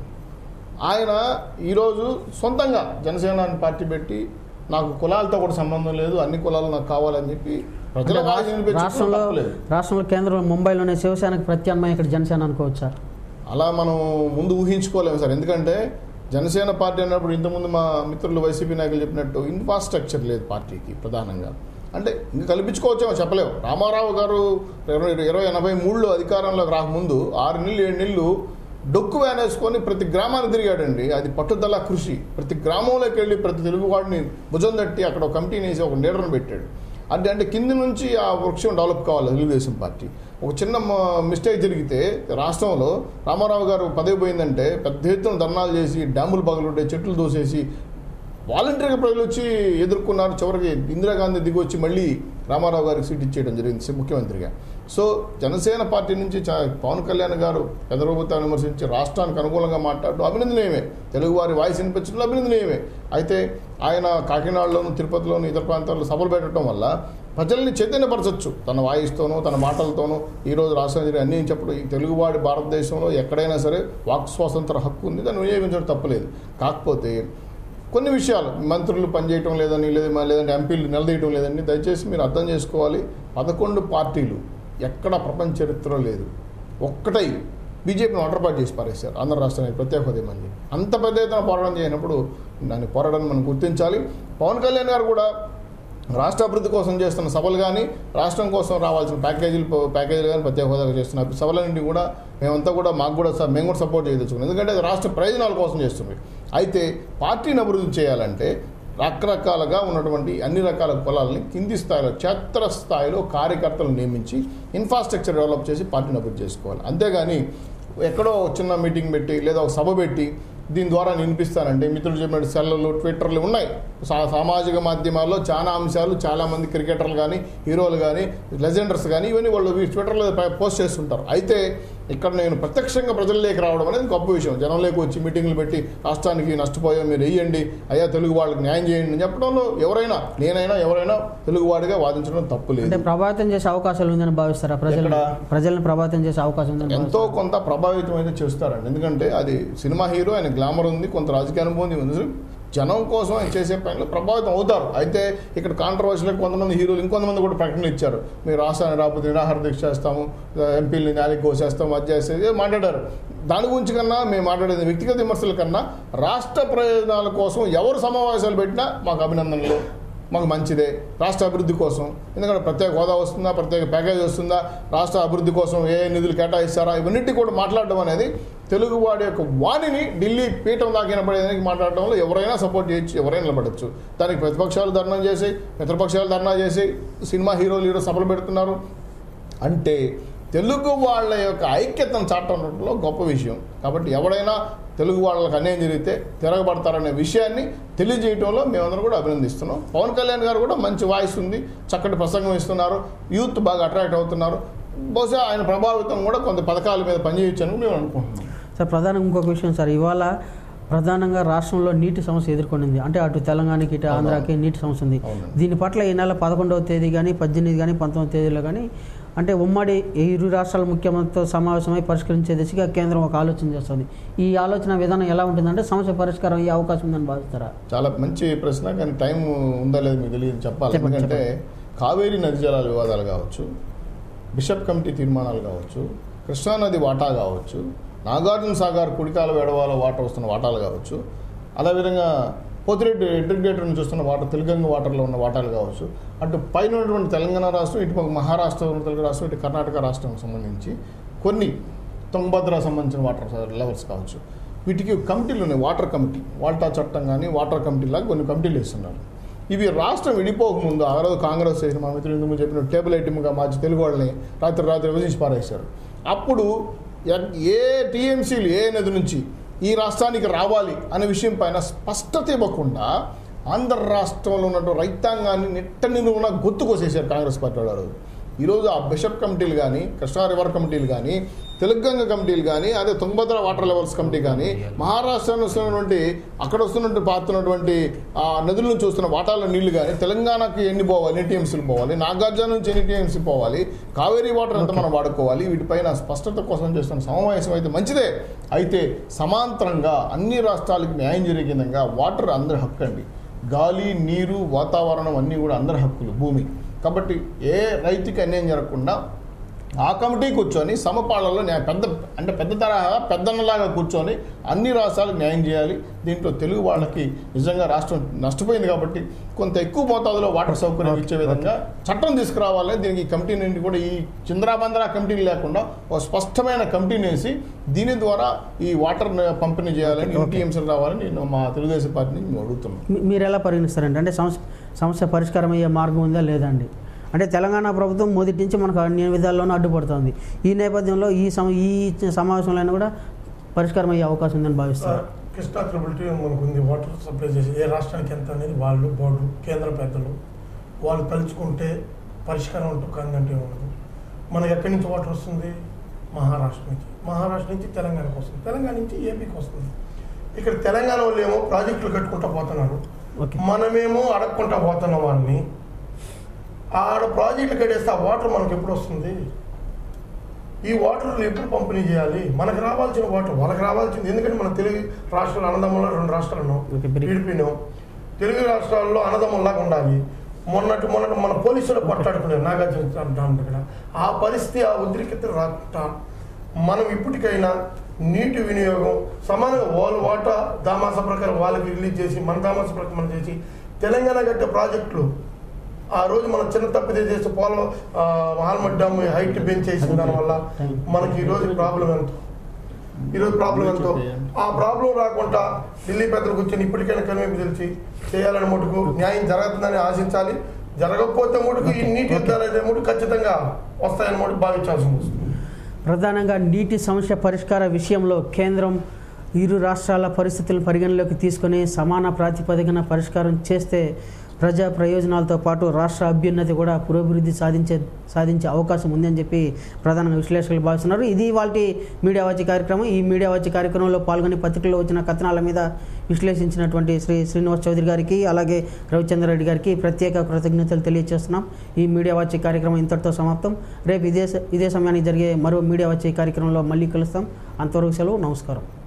ఆయన ఈరోజు సొంతంగా జనసేన అని పార్టీ పెట్టి నాకు కులాలతో కూడా సంబంధం లేదు అన్ని కులాలు నాకు కావాలని చెప్పి ప్రజల అంటే వాయిస్ వినిపించడం రాష్ట్రంలో తప్పులేదు. రాష్ట్రంలో కేంద్రంలో ముంబైలోనే శివసేనకు ప్రత్యామ్నాయం ఇక్కడ జనసేన అనుకోవచ్చా అలా మనం ముందు ఊహించుకోలేము సార్ ఎందుకంటే జనసేన పార్టీ అన్నప్పుడు ఇంతకుముందు మా మిత్రులు వైసీపీ నాయకులు చెప్పినట్టు ఇన్ఫ్రాస్ట్రక్చర్ లేదు పార్టీకి ప్రధానంగా అంటే ఇంకా కల్పించుకోవచ్చేమో చెప్పలేము రామారావు గారు ఇరవై ఇరవై ఎనభై మూడులో అధికారంలోకి రాకముందు ఆరు నెలలు ఏడు నెలలు డొక్కు వ్యాన్ వేసుకొని ప్రతి గ్రామాన్ని తిరిగాడండి అది పట్టుదల కృషి ప్రతి గ్రామంలోకి వెళ్ళి ప్రతి తెలుగువాడిని భుజం తట్టి అక్కడ ఒక కమిటీని వేసి ఒక లీడర్ని పెట్టాడు అంటే అంటే కింది నుంచి ఆ వృక్షం డెవలప్ కావాలి తెలుగుదేశం పార్టీ ఒక చిన్న మ- మిస్టేక్ జరిగితే రాష్ట్రంలో రామారావు గారు పదవి పోయిందంటే పెద్ద ఎత్తున ధర్నాలు చేసి డ్యాములు పగలుంటే చెట్లు దోసేసి వాలంటీర్గా ప్రజలు వచ్చి ఎదుర్కొన్నారు చివరికి ఇందిరాగాంధీ దిగి వచ్చి మళ్ళీ రామారావు గారికి సీట్ ఇచ్చేయడం జరిగింది సి- ముఖ్యమంత్రిగా సో జనసేన పార్టీ నుంచి చా- పవన్ కళ్యాణ్ గారు పెద్ద ప్రభుత్వాన్ని విమర్శించి రాష్ట్రానికి అనుకూలంగా మాట్లాడడం అభినందనీయమే తెలుగువారి వాయిస్ వినిపించడం అభినందనీయమే అయితే ఆయన కాకినాడలోను తిరుపతిలోను ఇతర ప్రాంతాల్లో సభలు పెట్టడం వల్ల ప్రజల్ని చైతన్యపరచచ్చు తన వాయిస్తోనూ తన మాటలతోనూ ఈరోజు రాష్ట్రం జరిగే అన్నీ చెప్పడం ఈ తెలుగువాడి భారతదేశంలో ఎక్కడైనా సరే వాక్ స్వాతంత్ర హక్కు ఉంది దాన్ని వినియోగించడం తప్పలేదు కాకపోతే కొన్ని విషయాలు మంత్రులు పనిచేయటం లేదని లేదా లేదంటే ఎంపీలు నిలదీయటం లేదని దయచేసి మీరు అర్థం చేసుకోవాలి పదకొండు పార్టీలు ఎక్కడ ప్రపంచ చరిత్రలో లేదు ఒక్కటై బీజేపీని ఒంటరిపాటు చేసి పారేశారు ఆంధ్ర రాష్ట్రానికి ప్రత్యేక హోదా మంది అంత పెద్ద ఎత్తున పోరాటం చేయనప్పుడు దాన్ని పోరాటాన్ని మనం గుర్తించాలి పవన్ కళ్యాణ్ గారు కూడా రాష్ట్ర అభివృద్ధి కోసం చేస్తున్న సభలు కానీ రాష్ట్రం కోసం రావాల్సిన ప్యాకేజీలు ప్యాకేజీలు కానీ ప్రత్యేక హోదాగా చేస్తున్న సభలన్నింటినీ కూడా మేమంతా కూడా మాకు కూడా స- మేము కూడా సపోర్ట్ చేయదలుచుకున్నాం ఎందుకంటే అది రాష్ట్ర ప్రయోజనాల కోసం చేస్తుంది అయితే పార్టీని అభివృద్ధి చేయాలంటే రకరకాలుగా ఉన్నటువంటి అన్ని రకాల కులాలని కింది స్థాయిలో క్షేత్ర స్థాయిలో కార్యకర్తలు నియమించి ఇన్ఫ్రాస్ట్రక్చర్ డెవలప్ చేసి పార్టీని అభివృద్ధి చేసుకోవాలి అంతేగాని ఎక్కడో ఒక చిన్న మీటింగ్ పెట్టి లేదా ఒక సభ పెట్టి దీని ద్వారా నేను వినిపిస్తానంటే మిత్రులు చెప్పినట్టు సెల్లలు ట్విట్టర్లు ఉన్నాయి సా సామాజిక మాధ్యమాల్లో చాలా అంశాలు చాలామంది క్రికెటర్లు కానీ హీరోలు కానీ లెజెండర్స్ కానీ ఇవన్నీ వాళ్ళు ఈ ట్విట్టర్లో ప- పోస్ట్ చేస్తుంటారు అయితే ఇక్కడ నేను ప్రత్యక్షంగా ప్రజల్లోకి రావడం అనేది గొప్ప విషయం జనంలోకి వచ్చి మీటింగ్లు పెట్టి రాష్ట్రానికి నష్టపోయాం మీరు వేయండి అయ్యా తెలుగు వాళ్ళకి న్యాయం చేయండి అని చెప్పడంలో ఎవరైనా నేనైనా ఎవరైనా తెలుగువాడిగా వాదించడం తప్పు అంటే లేదు ప్రభావితం చేసే అవకాశాలు ఉందని భావిస్తారా ప్రజలు ఎక్కడ? ప్రజల్ని ప్రభావితం చేసే అవకాశం ఉందని ఎంతో కొంత ప్రభావితం అయితే చేస్తారండి ఎందుకంటే అది సినిమా హీరో ఆయన గ్లామర్ ఉంది కొంత రాజకీయ అనుభవం ఉంది జనం కోసం ఆయన చేసే పనిలో ప్రభావితం అవుతారు అయితే ఇక్కడ కాంట్రవర్షియల్ కొంతమంది హీరోలు ఇంకొంతమంది కూడా ప్రకటనలు ఇచ్చారు మీరు రాష్ట్రాన్ని రాకపోతే నిరాహార దీక్ష చేస్తాము ఎంపీలని నేలకి కోసేస్తాము అది చేసేది మాట్లాడారు దాని గురించి కన్నా మేము మాట్లాడేది వ్యక్తిగత విమర్శల కన్నా రాష్ట్ర ప్రయోజనాల కోసం ఎవరు సమావేశాలు పెట్టినా మాకు అభినందనలు మాకు మంచిదే రాష్ట్ర అభివృద్ధి కోసం ఎందుకంటే ప్రత్యేక హోదా వస్తుందా ప్రత్యేక ప్యాకేజ్ వస్తుందా రాష్ట్ర అభివృద్ధి కోసం ఏ నిధులు కేటాయిస్తారా ఇవన్నిటి కూడా మాట్లాడడం అనేది తెలుగువాడి యొక్క వాణిని ఢిల్లీ పీఠం దాకినపడేదానికి మాట్లాడడంలో ఎవరైనా సపోర్ట్ చేయొచ్చు ఎవరైనా నిలబడచ్చు దానికి ప్రతిపక్షాలు ధర్నా చేసి మిత్రపక్షాలు ధర్నా చేసి సినిమా హీరోలు హీరో సభలు పెడుతున్నారు అంటే తెలుగు వాళ్ళ యొక్క ఐక్యతను చాటడంలో గొప్ప విషయం కాబట్టి ఎవడైనా తెలుగు వాళ్ళకి అన్యాయం జరిగితే తిరగబడతారనే విషయాన్ని తెలియజేయడంలో మేమందరం కూడా అభినందిస్తున్నాం పవన్ కళ్యాణ్ గారు కూడా మంచి వాయిస్ ఉంది చక్కటి ప్రసంగం ఇస్తున్నారు యూత్ బాగా అట్రాక్ట్ అవుతున్నారు బహుశా ఆయన ప్రభావితం కూడా కొంత పథకాల మీద పనిచేయొచ్చని మేము అనుకుంటున్నాం సార్ ప్రధానంగా ఇంకొక విషయం సార్ ఇవాళ ప్రధానంగా రాష్ట్రంలో నీటి సమస్య ఎదుర్కొనింది అంటే అటు తెలంగాణకి ఇటు ఆంధ్రాకి నీటి సమస్య ఉంది అవునండి. దీని పట్ల ఈ నెల పదకొండవ తేదీ కానీ పద్దెనిమిది కానీ పంతొమ్మిది తేదీలో కానీ అంటే ఉమ్మడి ఈ ఇరు రాష్ట్రాల ముఖ్యమంత్రితో సమావేశమై పరిష్కరించే దిశగా కేంద్రం ఒక ఆలోచన చేస్తుంది ఈ ఆలోచన విధానం ఎలా ఉంటుందంటే సమస్య పరిష్కారం అయ్యే అవకాశం ఉందని భావిస్తారా చాలా మంచి ప్రశ్న కానీ టైం ఉందా లేదు మీకు తెలియదు చెప్పాలి చెప్పండి, ఎందుకంటే కావేరీ నది జలాల వివాదాలు కావచ్చు బిషప్ కమిటీ తీర్మానాలు కావచ్చు కృష్ణానది వాటా కావచ్చు నాగార్జున సాగర్ కుడికాల వేడవాల వాటర్ వస్తున్న వాటాలు కావచ్చు అదేవిధంగా పోతిరెడ్డి ఇంటిగ్రేటర్ నుంచి వస్తున్న వాటర్ తెలుగంగ వాటర్లో ఉన్న వాటాలు కావచ్చు అటు పైన ఉన్నటువంటి తెలంగాణ రాష్ట్రం ఇటు పక్క మహారాష్ట్ర ఉన్న తెలుగు రాష్ట్రం ఇటు కర్ణాటక రాష్ట్రం సంబంధించి కొన్ని తుంగభద్ర సంబంధించిన వాటర్ లెవెల్స్ కావచ్చు వీటికి కమిటీలు ఉన్నాయి వాటర్ కమిటీ వాల్టా చట్టం కానీ వాటర్ కమిటీ లాగా కొన్ని కమిటీలు ఇస్తున్నారు ఇవి రాష్ట్రం విడిపోకముందు ఆ రోజు కాంగ్రెస్ చేసిన మా మిత్రులు ఇందుకు చెప్పిన టేబుల్ ఐటమ్గా మార్చి తెలుగు వాళ్ళని రాత్రి రాత్రి విభజించి పారేశారు అప్పుడు ఎ- ఏ టీఎంసీలు ఏ నది నుంచి ఈ రాష్ట్రానికి రావాలి అనే విషయం పైన స్పష్టత ఇవ్వకుండా ఆంధ్ర రాష్ట్రంలో ఉన్నటువంటి రైతాంగాన్ని నిట్ట నిలువున గొత్తుకొసేసారు కాంగ్రెస్ పార్టీ వాళ్ళు ఆ రోజు. ఈరోజు ఆ బిషప్ కమిటీలు కానీ కృష్ణా రివర్ కమిటీలు కానీ తెలంగాణ కమిటీలు కానీ అదే తుంగభద్ర వాటర్ లెవెల్స్ కమిటీ కానీ మహారాష్ట్ర నుంచి వస్తున్నటువంటి అక్కడ వస్తున్నటువంటి పారుతున్నటువంటి ఆ నదుల నుంచి వస్తున్న వాటాల నీళ్లు కానీ తెలంగాణకి ఎన్ని పోవాలి ఎన్ని టీఎంసీలు పోవాలి నాగార్జున నుంచి ఎన్ని టీఎంసీ పోవాలి కావేరీ వాటర్ ఎంత మనం వాడుకోవాలి వీటిపైన స్పష్టత కోసం చేస్తున్న సమావేశం అయితే మంచిదే అయితే సమాంతరంగా అన్ని రాష్ట్రాలకి న్యాయం జరిగే విధంగా వాటర్ అందరి హక్కు అండి గాలి నీరు వాతావరణం అన్నీ కూడా అందరి హక్కులు భూమి కాబట్టి ఏ రైతుకి అన్యాయం జరగకుండా ఆ కమిటీ కూర్చొని సమపాళ్ళలో న్యాయ పెద్ద అంటే పెద్ద తరహా పెద్దన్నలాగా కూర్చొని అన్ని రాష్ట్రాలకు న్యాయం చేయాలి దీంట్లో తెలుగు వాళ్ళకి నిజంగా రాష్ట్రం నష్టపోయింది కాబట్టి కొంత ఎక్కువ మోతాదులో వాటర్ సౌకర్యం ఇచ్చే విధంగా చట్టం తీసుకురావాలని దీనికి ఈ కమిటీ నుండి కూడా ఈ చింద్రాబందరా కమిటీలు లేకుండా ఒక స్పష్టమైన కమిటీని వేసి దీని ద్వారా ఈ వాటర్ పంపిణీ చేయాలని టీఎంసీలు రావాలని నేను మా తెలుగుదేశం పార్టీ నుంచి మేము అడుగుతున్నాం మీ- మీరు ఎలా పరిగణిస్తారంటే అంటే సమస్య సమస్య పరిష్కారం అయ్యే మార్గం ఉందా లేదా అండి అంటే తెలంగాణ ప్రభుత్వం మొదటి నుంచి మనకు అన్ని విధాల్లోనూ అడ్డుపడుతుంది ఈ నేపథ్యంలో ఈ సమ ఈ సమావేశంలో కూడా పరిష్కారం అయ్యే అవకాశం ఉందని భావిస్తారు కృష్ణా ట్రిపుల్ టీ మనకు ఉంది వాటర్ సప్లై చేసి ఏ రాష్ట్రానికి ఎంత అనేది వాళ్ళు బోర్డు కేంద్ర పెద్దలు వాళ్ళు తలుచుకుంటే పరిష్కారం అంటూ కందంటే ఉండదు మనకి ఎక్కడి నుంచి వాటర్ వస్తుంది మహారాష్ట్ర నుంచి మహారాష్ట్ర నుంచి తెలంగాణకు వస్తుంది తెలంగాణ నుంచి ఏపీకి వస్తుంది ఇక్కడ తెలంగాణ వాళ్ళు ఏమో ప్రాజెక్టులు కట్టుకుంటా పోతున్నారు ఓకే మనమేమో అడగకుండా పోతున్న వాళ్ళని ఆడ ప్రాజెక్టులు కట్టేస్తే ఆ వాటర్ మనకి ఎప్పుడు వస్తుంది ఈ వాటర్ ఎప్పుడు పంపిణీ చేయాలి మనకు రావాల్సిన వాటర్ వాళ్ళకి రావాల్సింది ఎందుకంటే మన తెలుగు రాష్ట్రాలు అన్నదమ్ముల్లో రెండు రాష్ట్రాలు ఉన్నాం ఓకే, very- విడిపోయినాం తెలుగు రాష్ట్రాల్లో అన్నదమ్ముల్లాగా ఉండాలి మొన్నటి మొన్నటి మన పోలీసులు కొట్లాడుకున్నారు నాగార్జున డామ్ దగ్గర ఆ పరిస్థితి ఆ ఉద్రిక్తత రాకుండా మనం ఇప్పటికైనా నీటి వినియోగం సమానంగా వాళ్ళు వాటా దామాస ప్రకారం వాళ్ళకి రిలీజ్ చేసి మన దామాస ప్రకారం మనం చేసి తెలంగాణ గడ్డ ప్రాజెక్టులు ఆ రోజు మనం చిన్న తప్పిదే చేసి పోలం ఆల్మడ్ డ్యామ్ హైట్ పెంచేసిన దానివల్ల మనకి ఈ రోజు ప్రాబ్లం ఎంత ఈరోజు ప్రాబ్లం ఎంతో ఆ ప్రాబ్లం రాకుండా ఢిల్లీ పెద్దలు కూర్చొని ఇప్పటికైనా కనువింపు తెలిసి చేయాలని మటుకు న్యాయం జరుగుతుందని ఆశించాలి జరగకపోతే మటుకు ఈ నీటి యుద్ధాలు అయితే మటుకు ఖచ్చితంగా వస్తాయని మటుకు భావించాల్సి వస్తుంది ప్రధానంగా నీటి సమస్య పరిష్కార విషయంలో కేంద్రం ఇరు రాష్ట్రాల పరిస్థితులను పరిగణలోకి తీసుకొని సమాన ప్రాతిపదికన పరిష్కారం చేస్తే ప్రజా ప్రయోజనాలతో పాటు రాష్ట్ర అభ్యున్నతి కూడా పురోభివృద్ధి సాధించే సాధించే అవకాశం ఉందని చెప్పి ప్రధానంగా విశ్లేషకులు భావిస్తున్నారు ఇది వాళ్ళ మీడియా వచ్చి కార్యక్రమం ఈ మీడియా వచ్చి కార్యక్రమంలో పాల్గొని పత్రికల్లో వచ్చిన కథనాల మీద విశ్లేషించినటువంటి శ్రీ శ్రీనివాస్ చౌదరి గారికి అలాగే రవిచంద్ర రెడ్డి గారికి ప్రత్యేక కృతజ్ఞతలు తెలియజేస్తున్నాం ఈ మీడియా వచ్చి కార్యక్రమం ఇంతటితో సమాప్తం రేపు ఇదే స- ఇదే సమయానికి జరిగే మరో మీడియా వచ్చే కార్యక్రమంలో మళ్ళీ కలుస్తాం అంతవరకు సెలవు నమస్కారం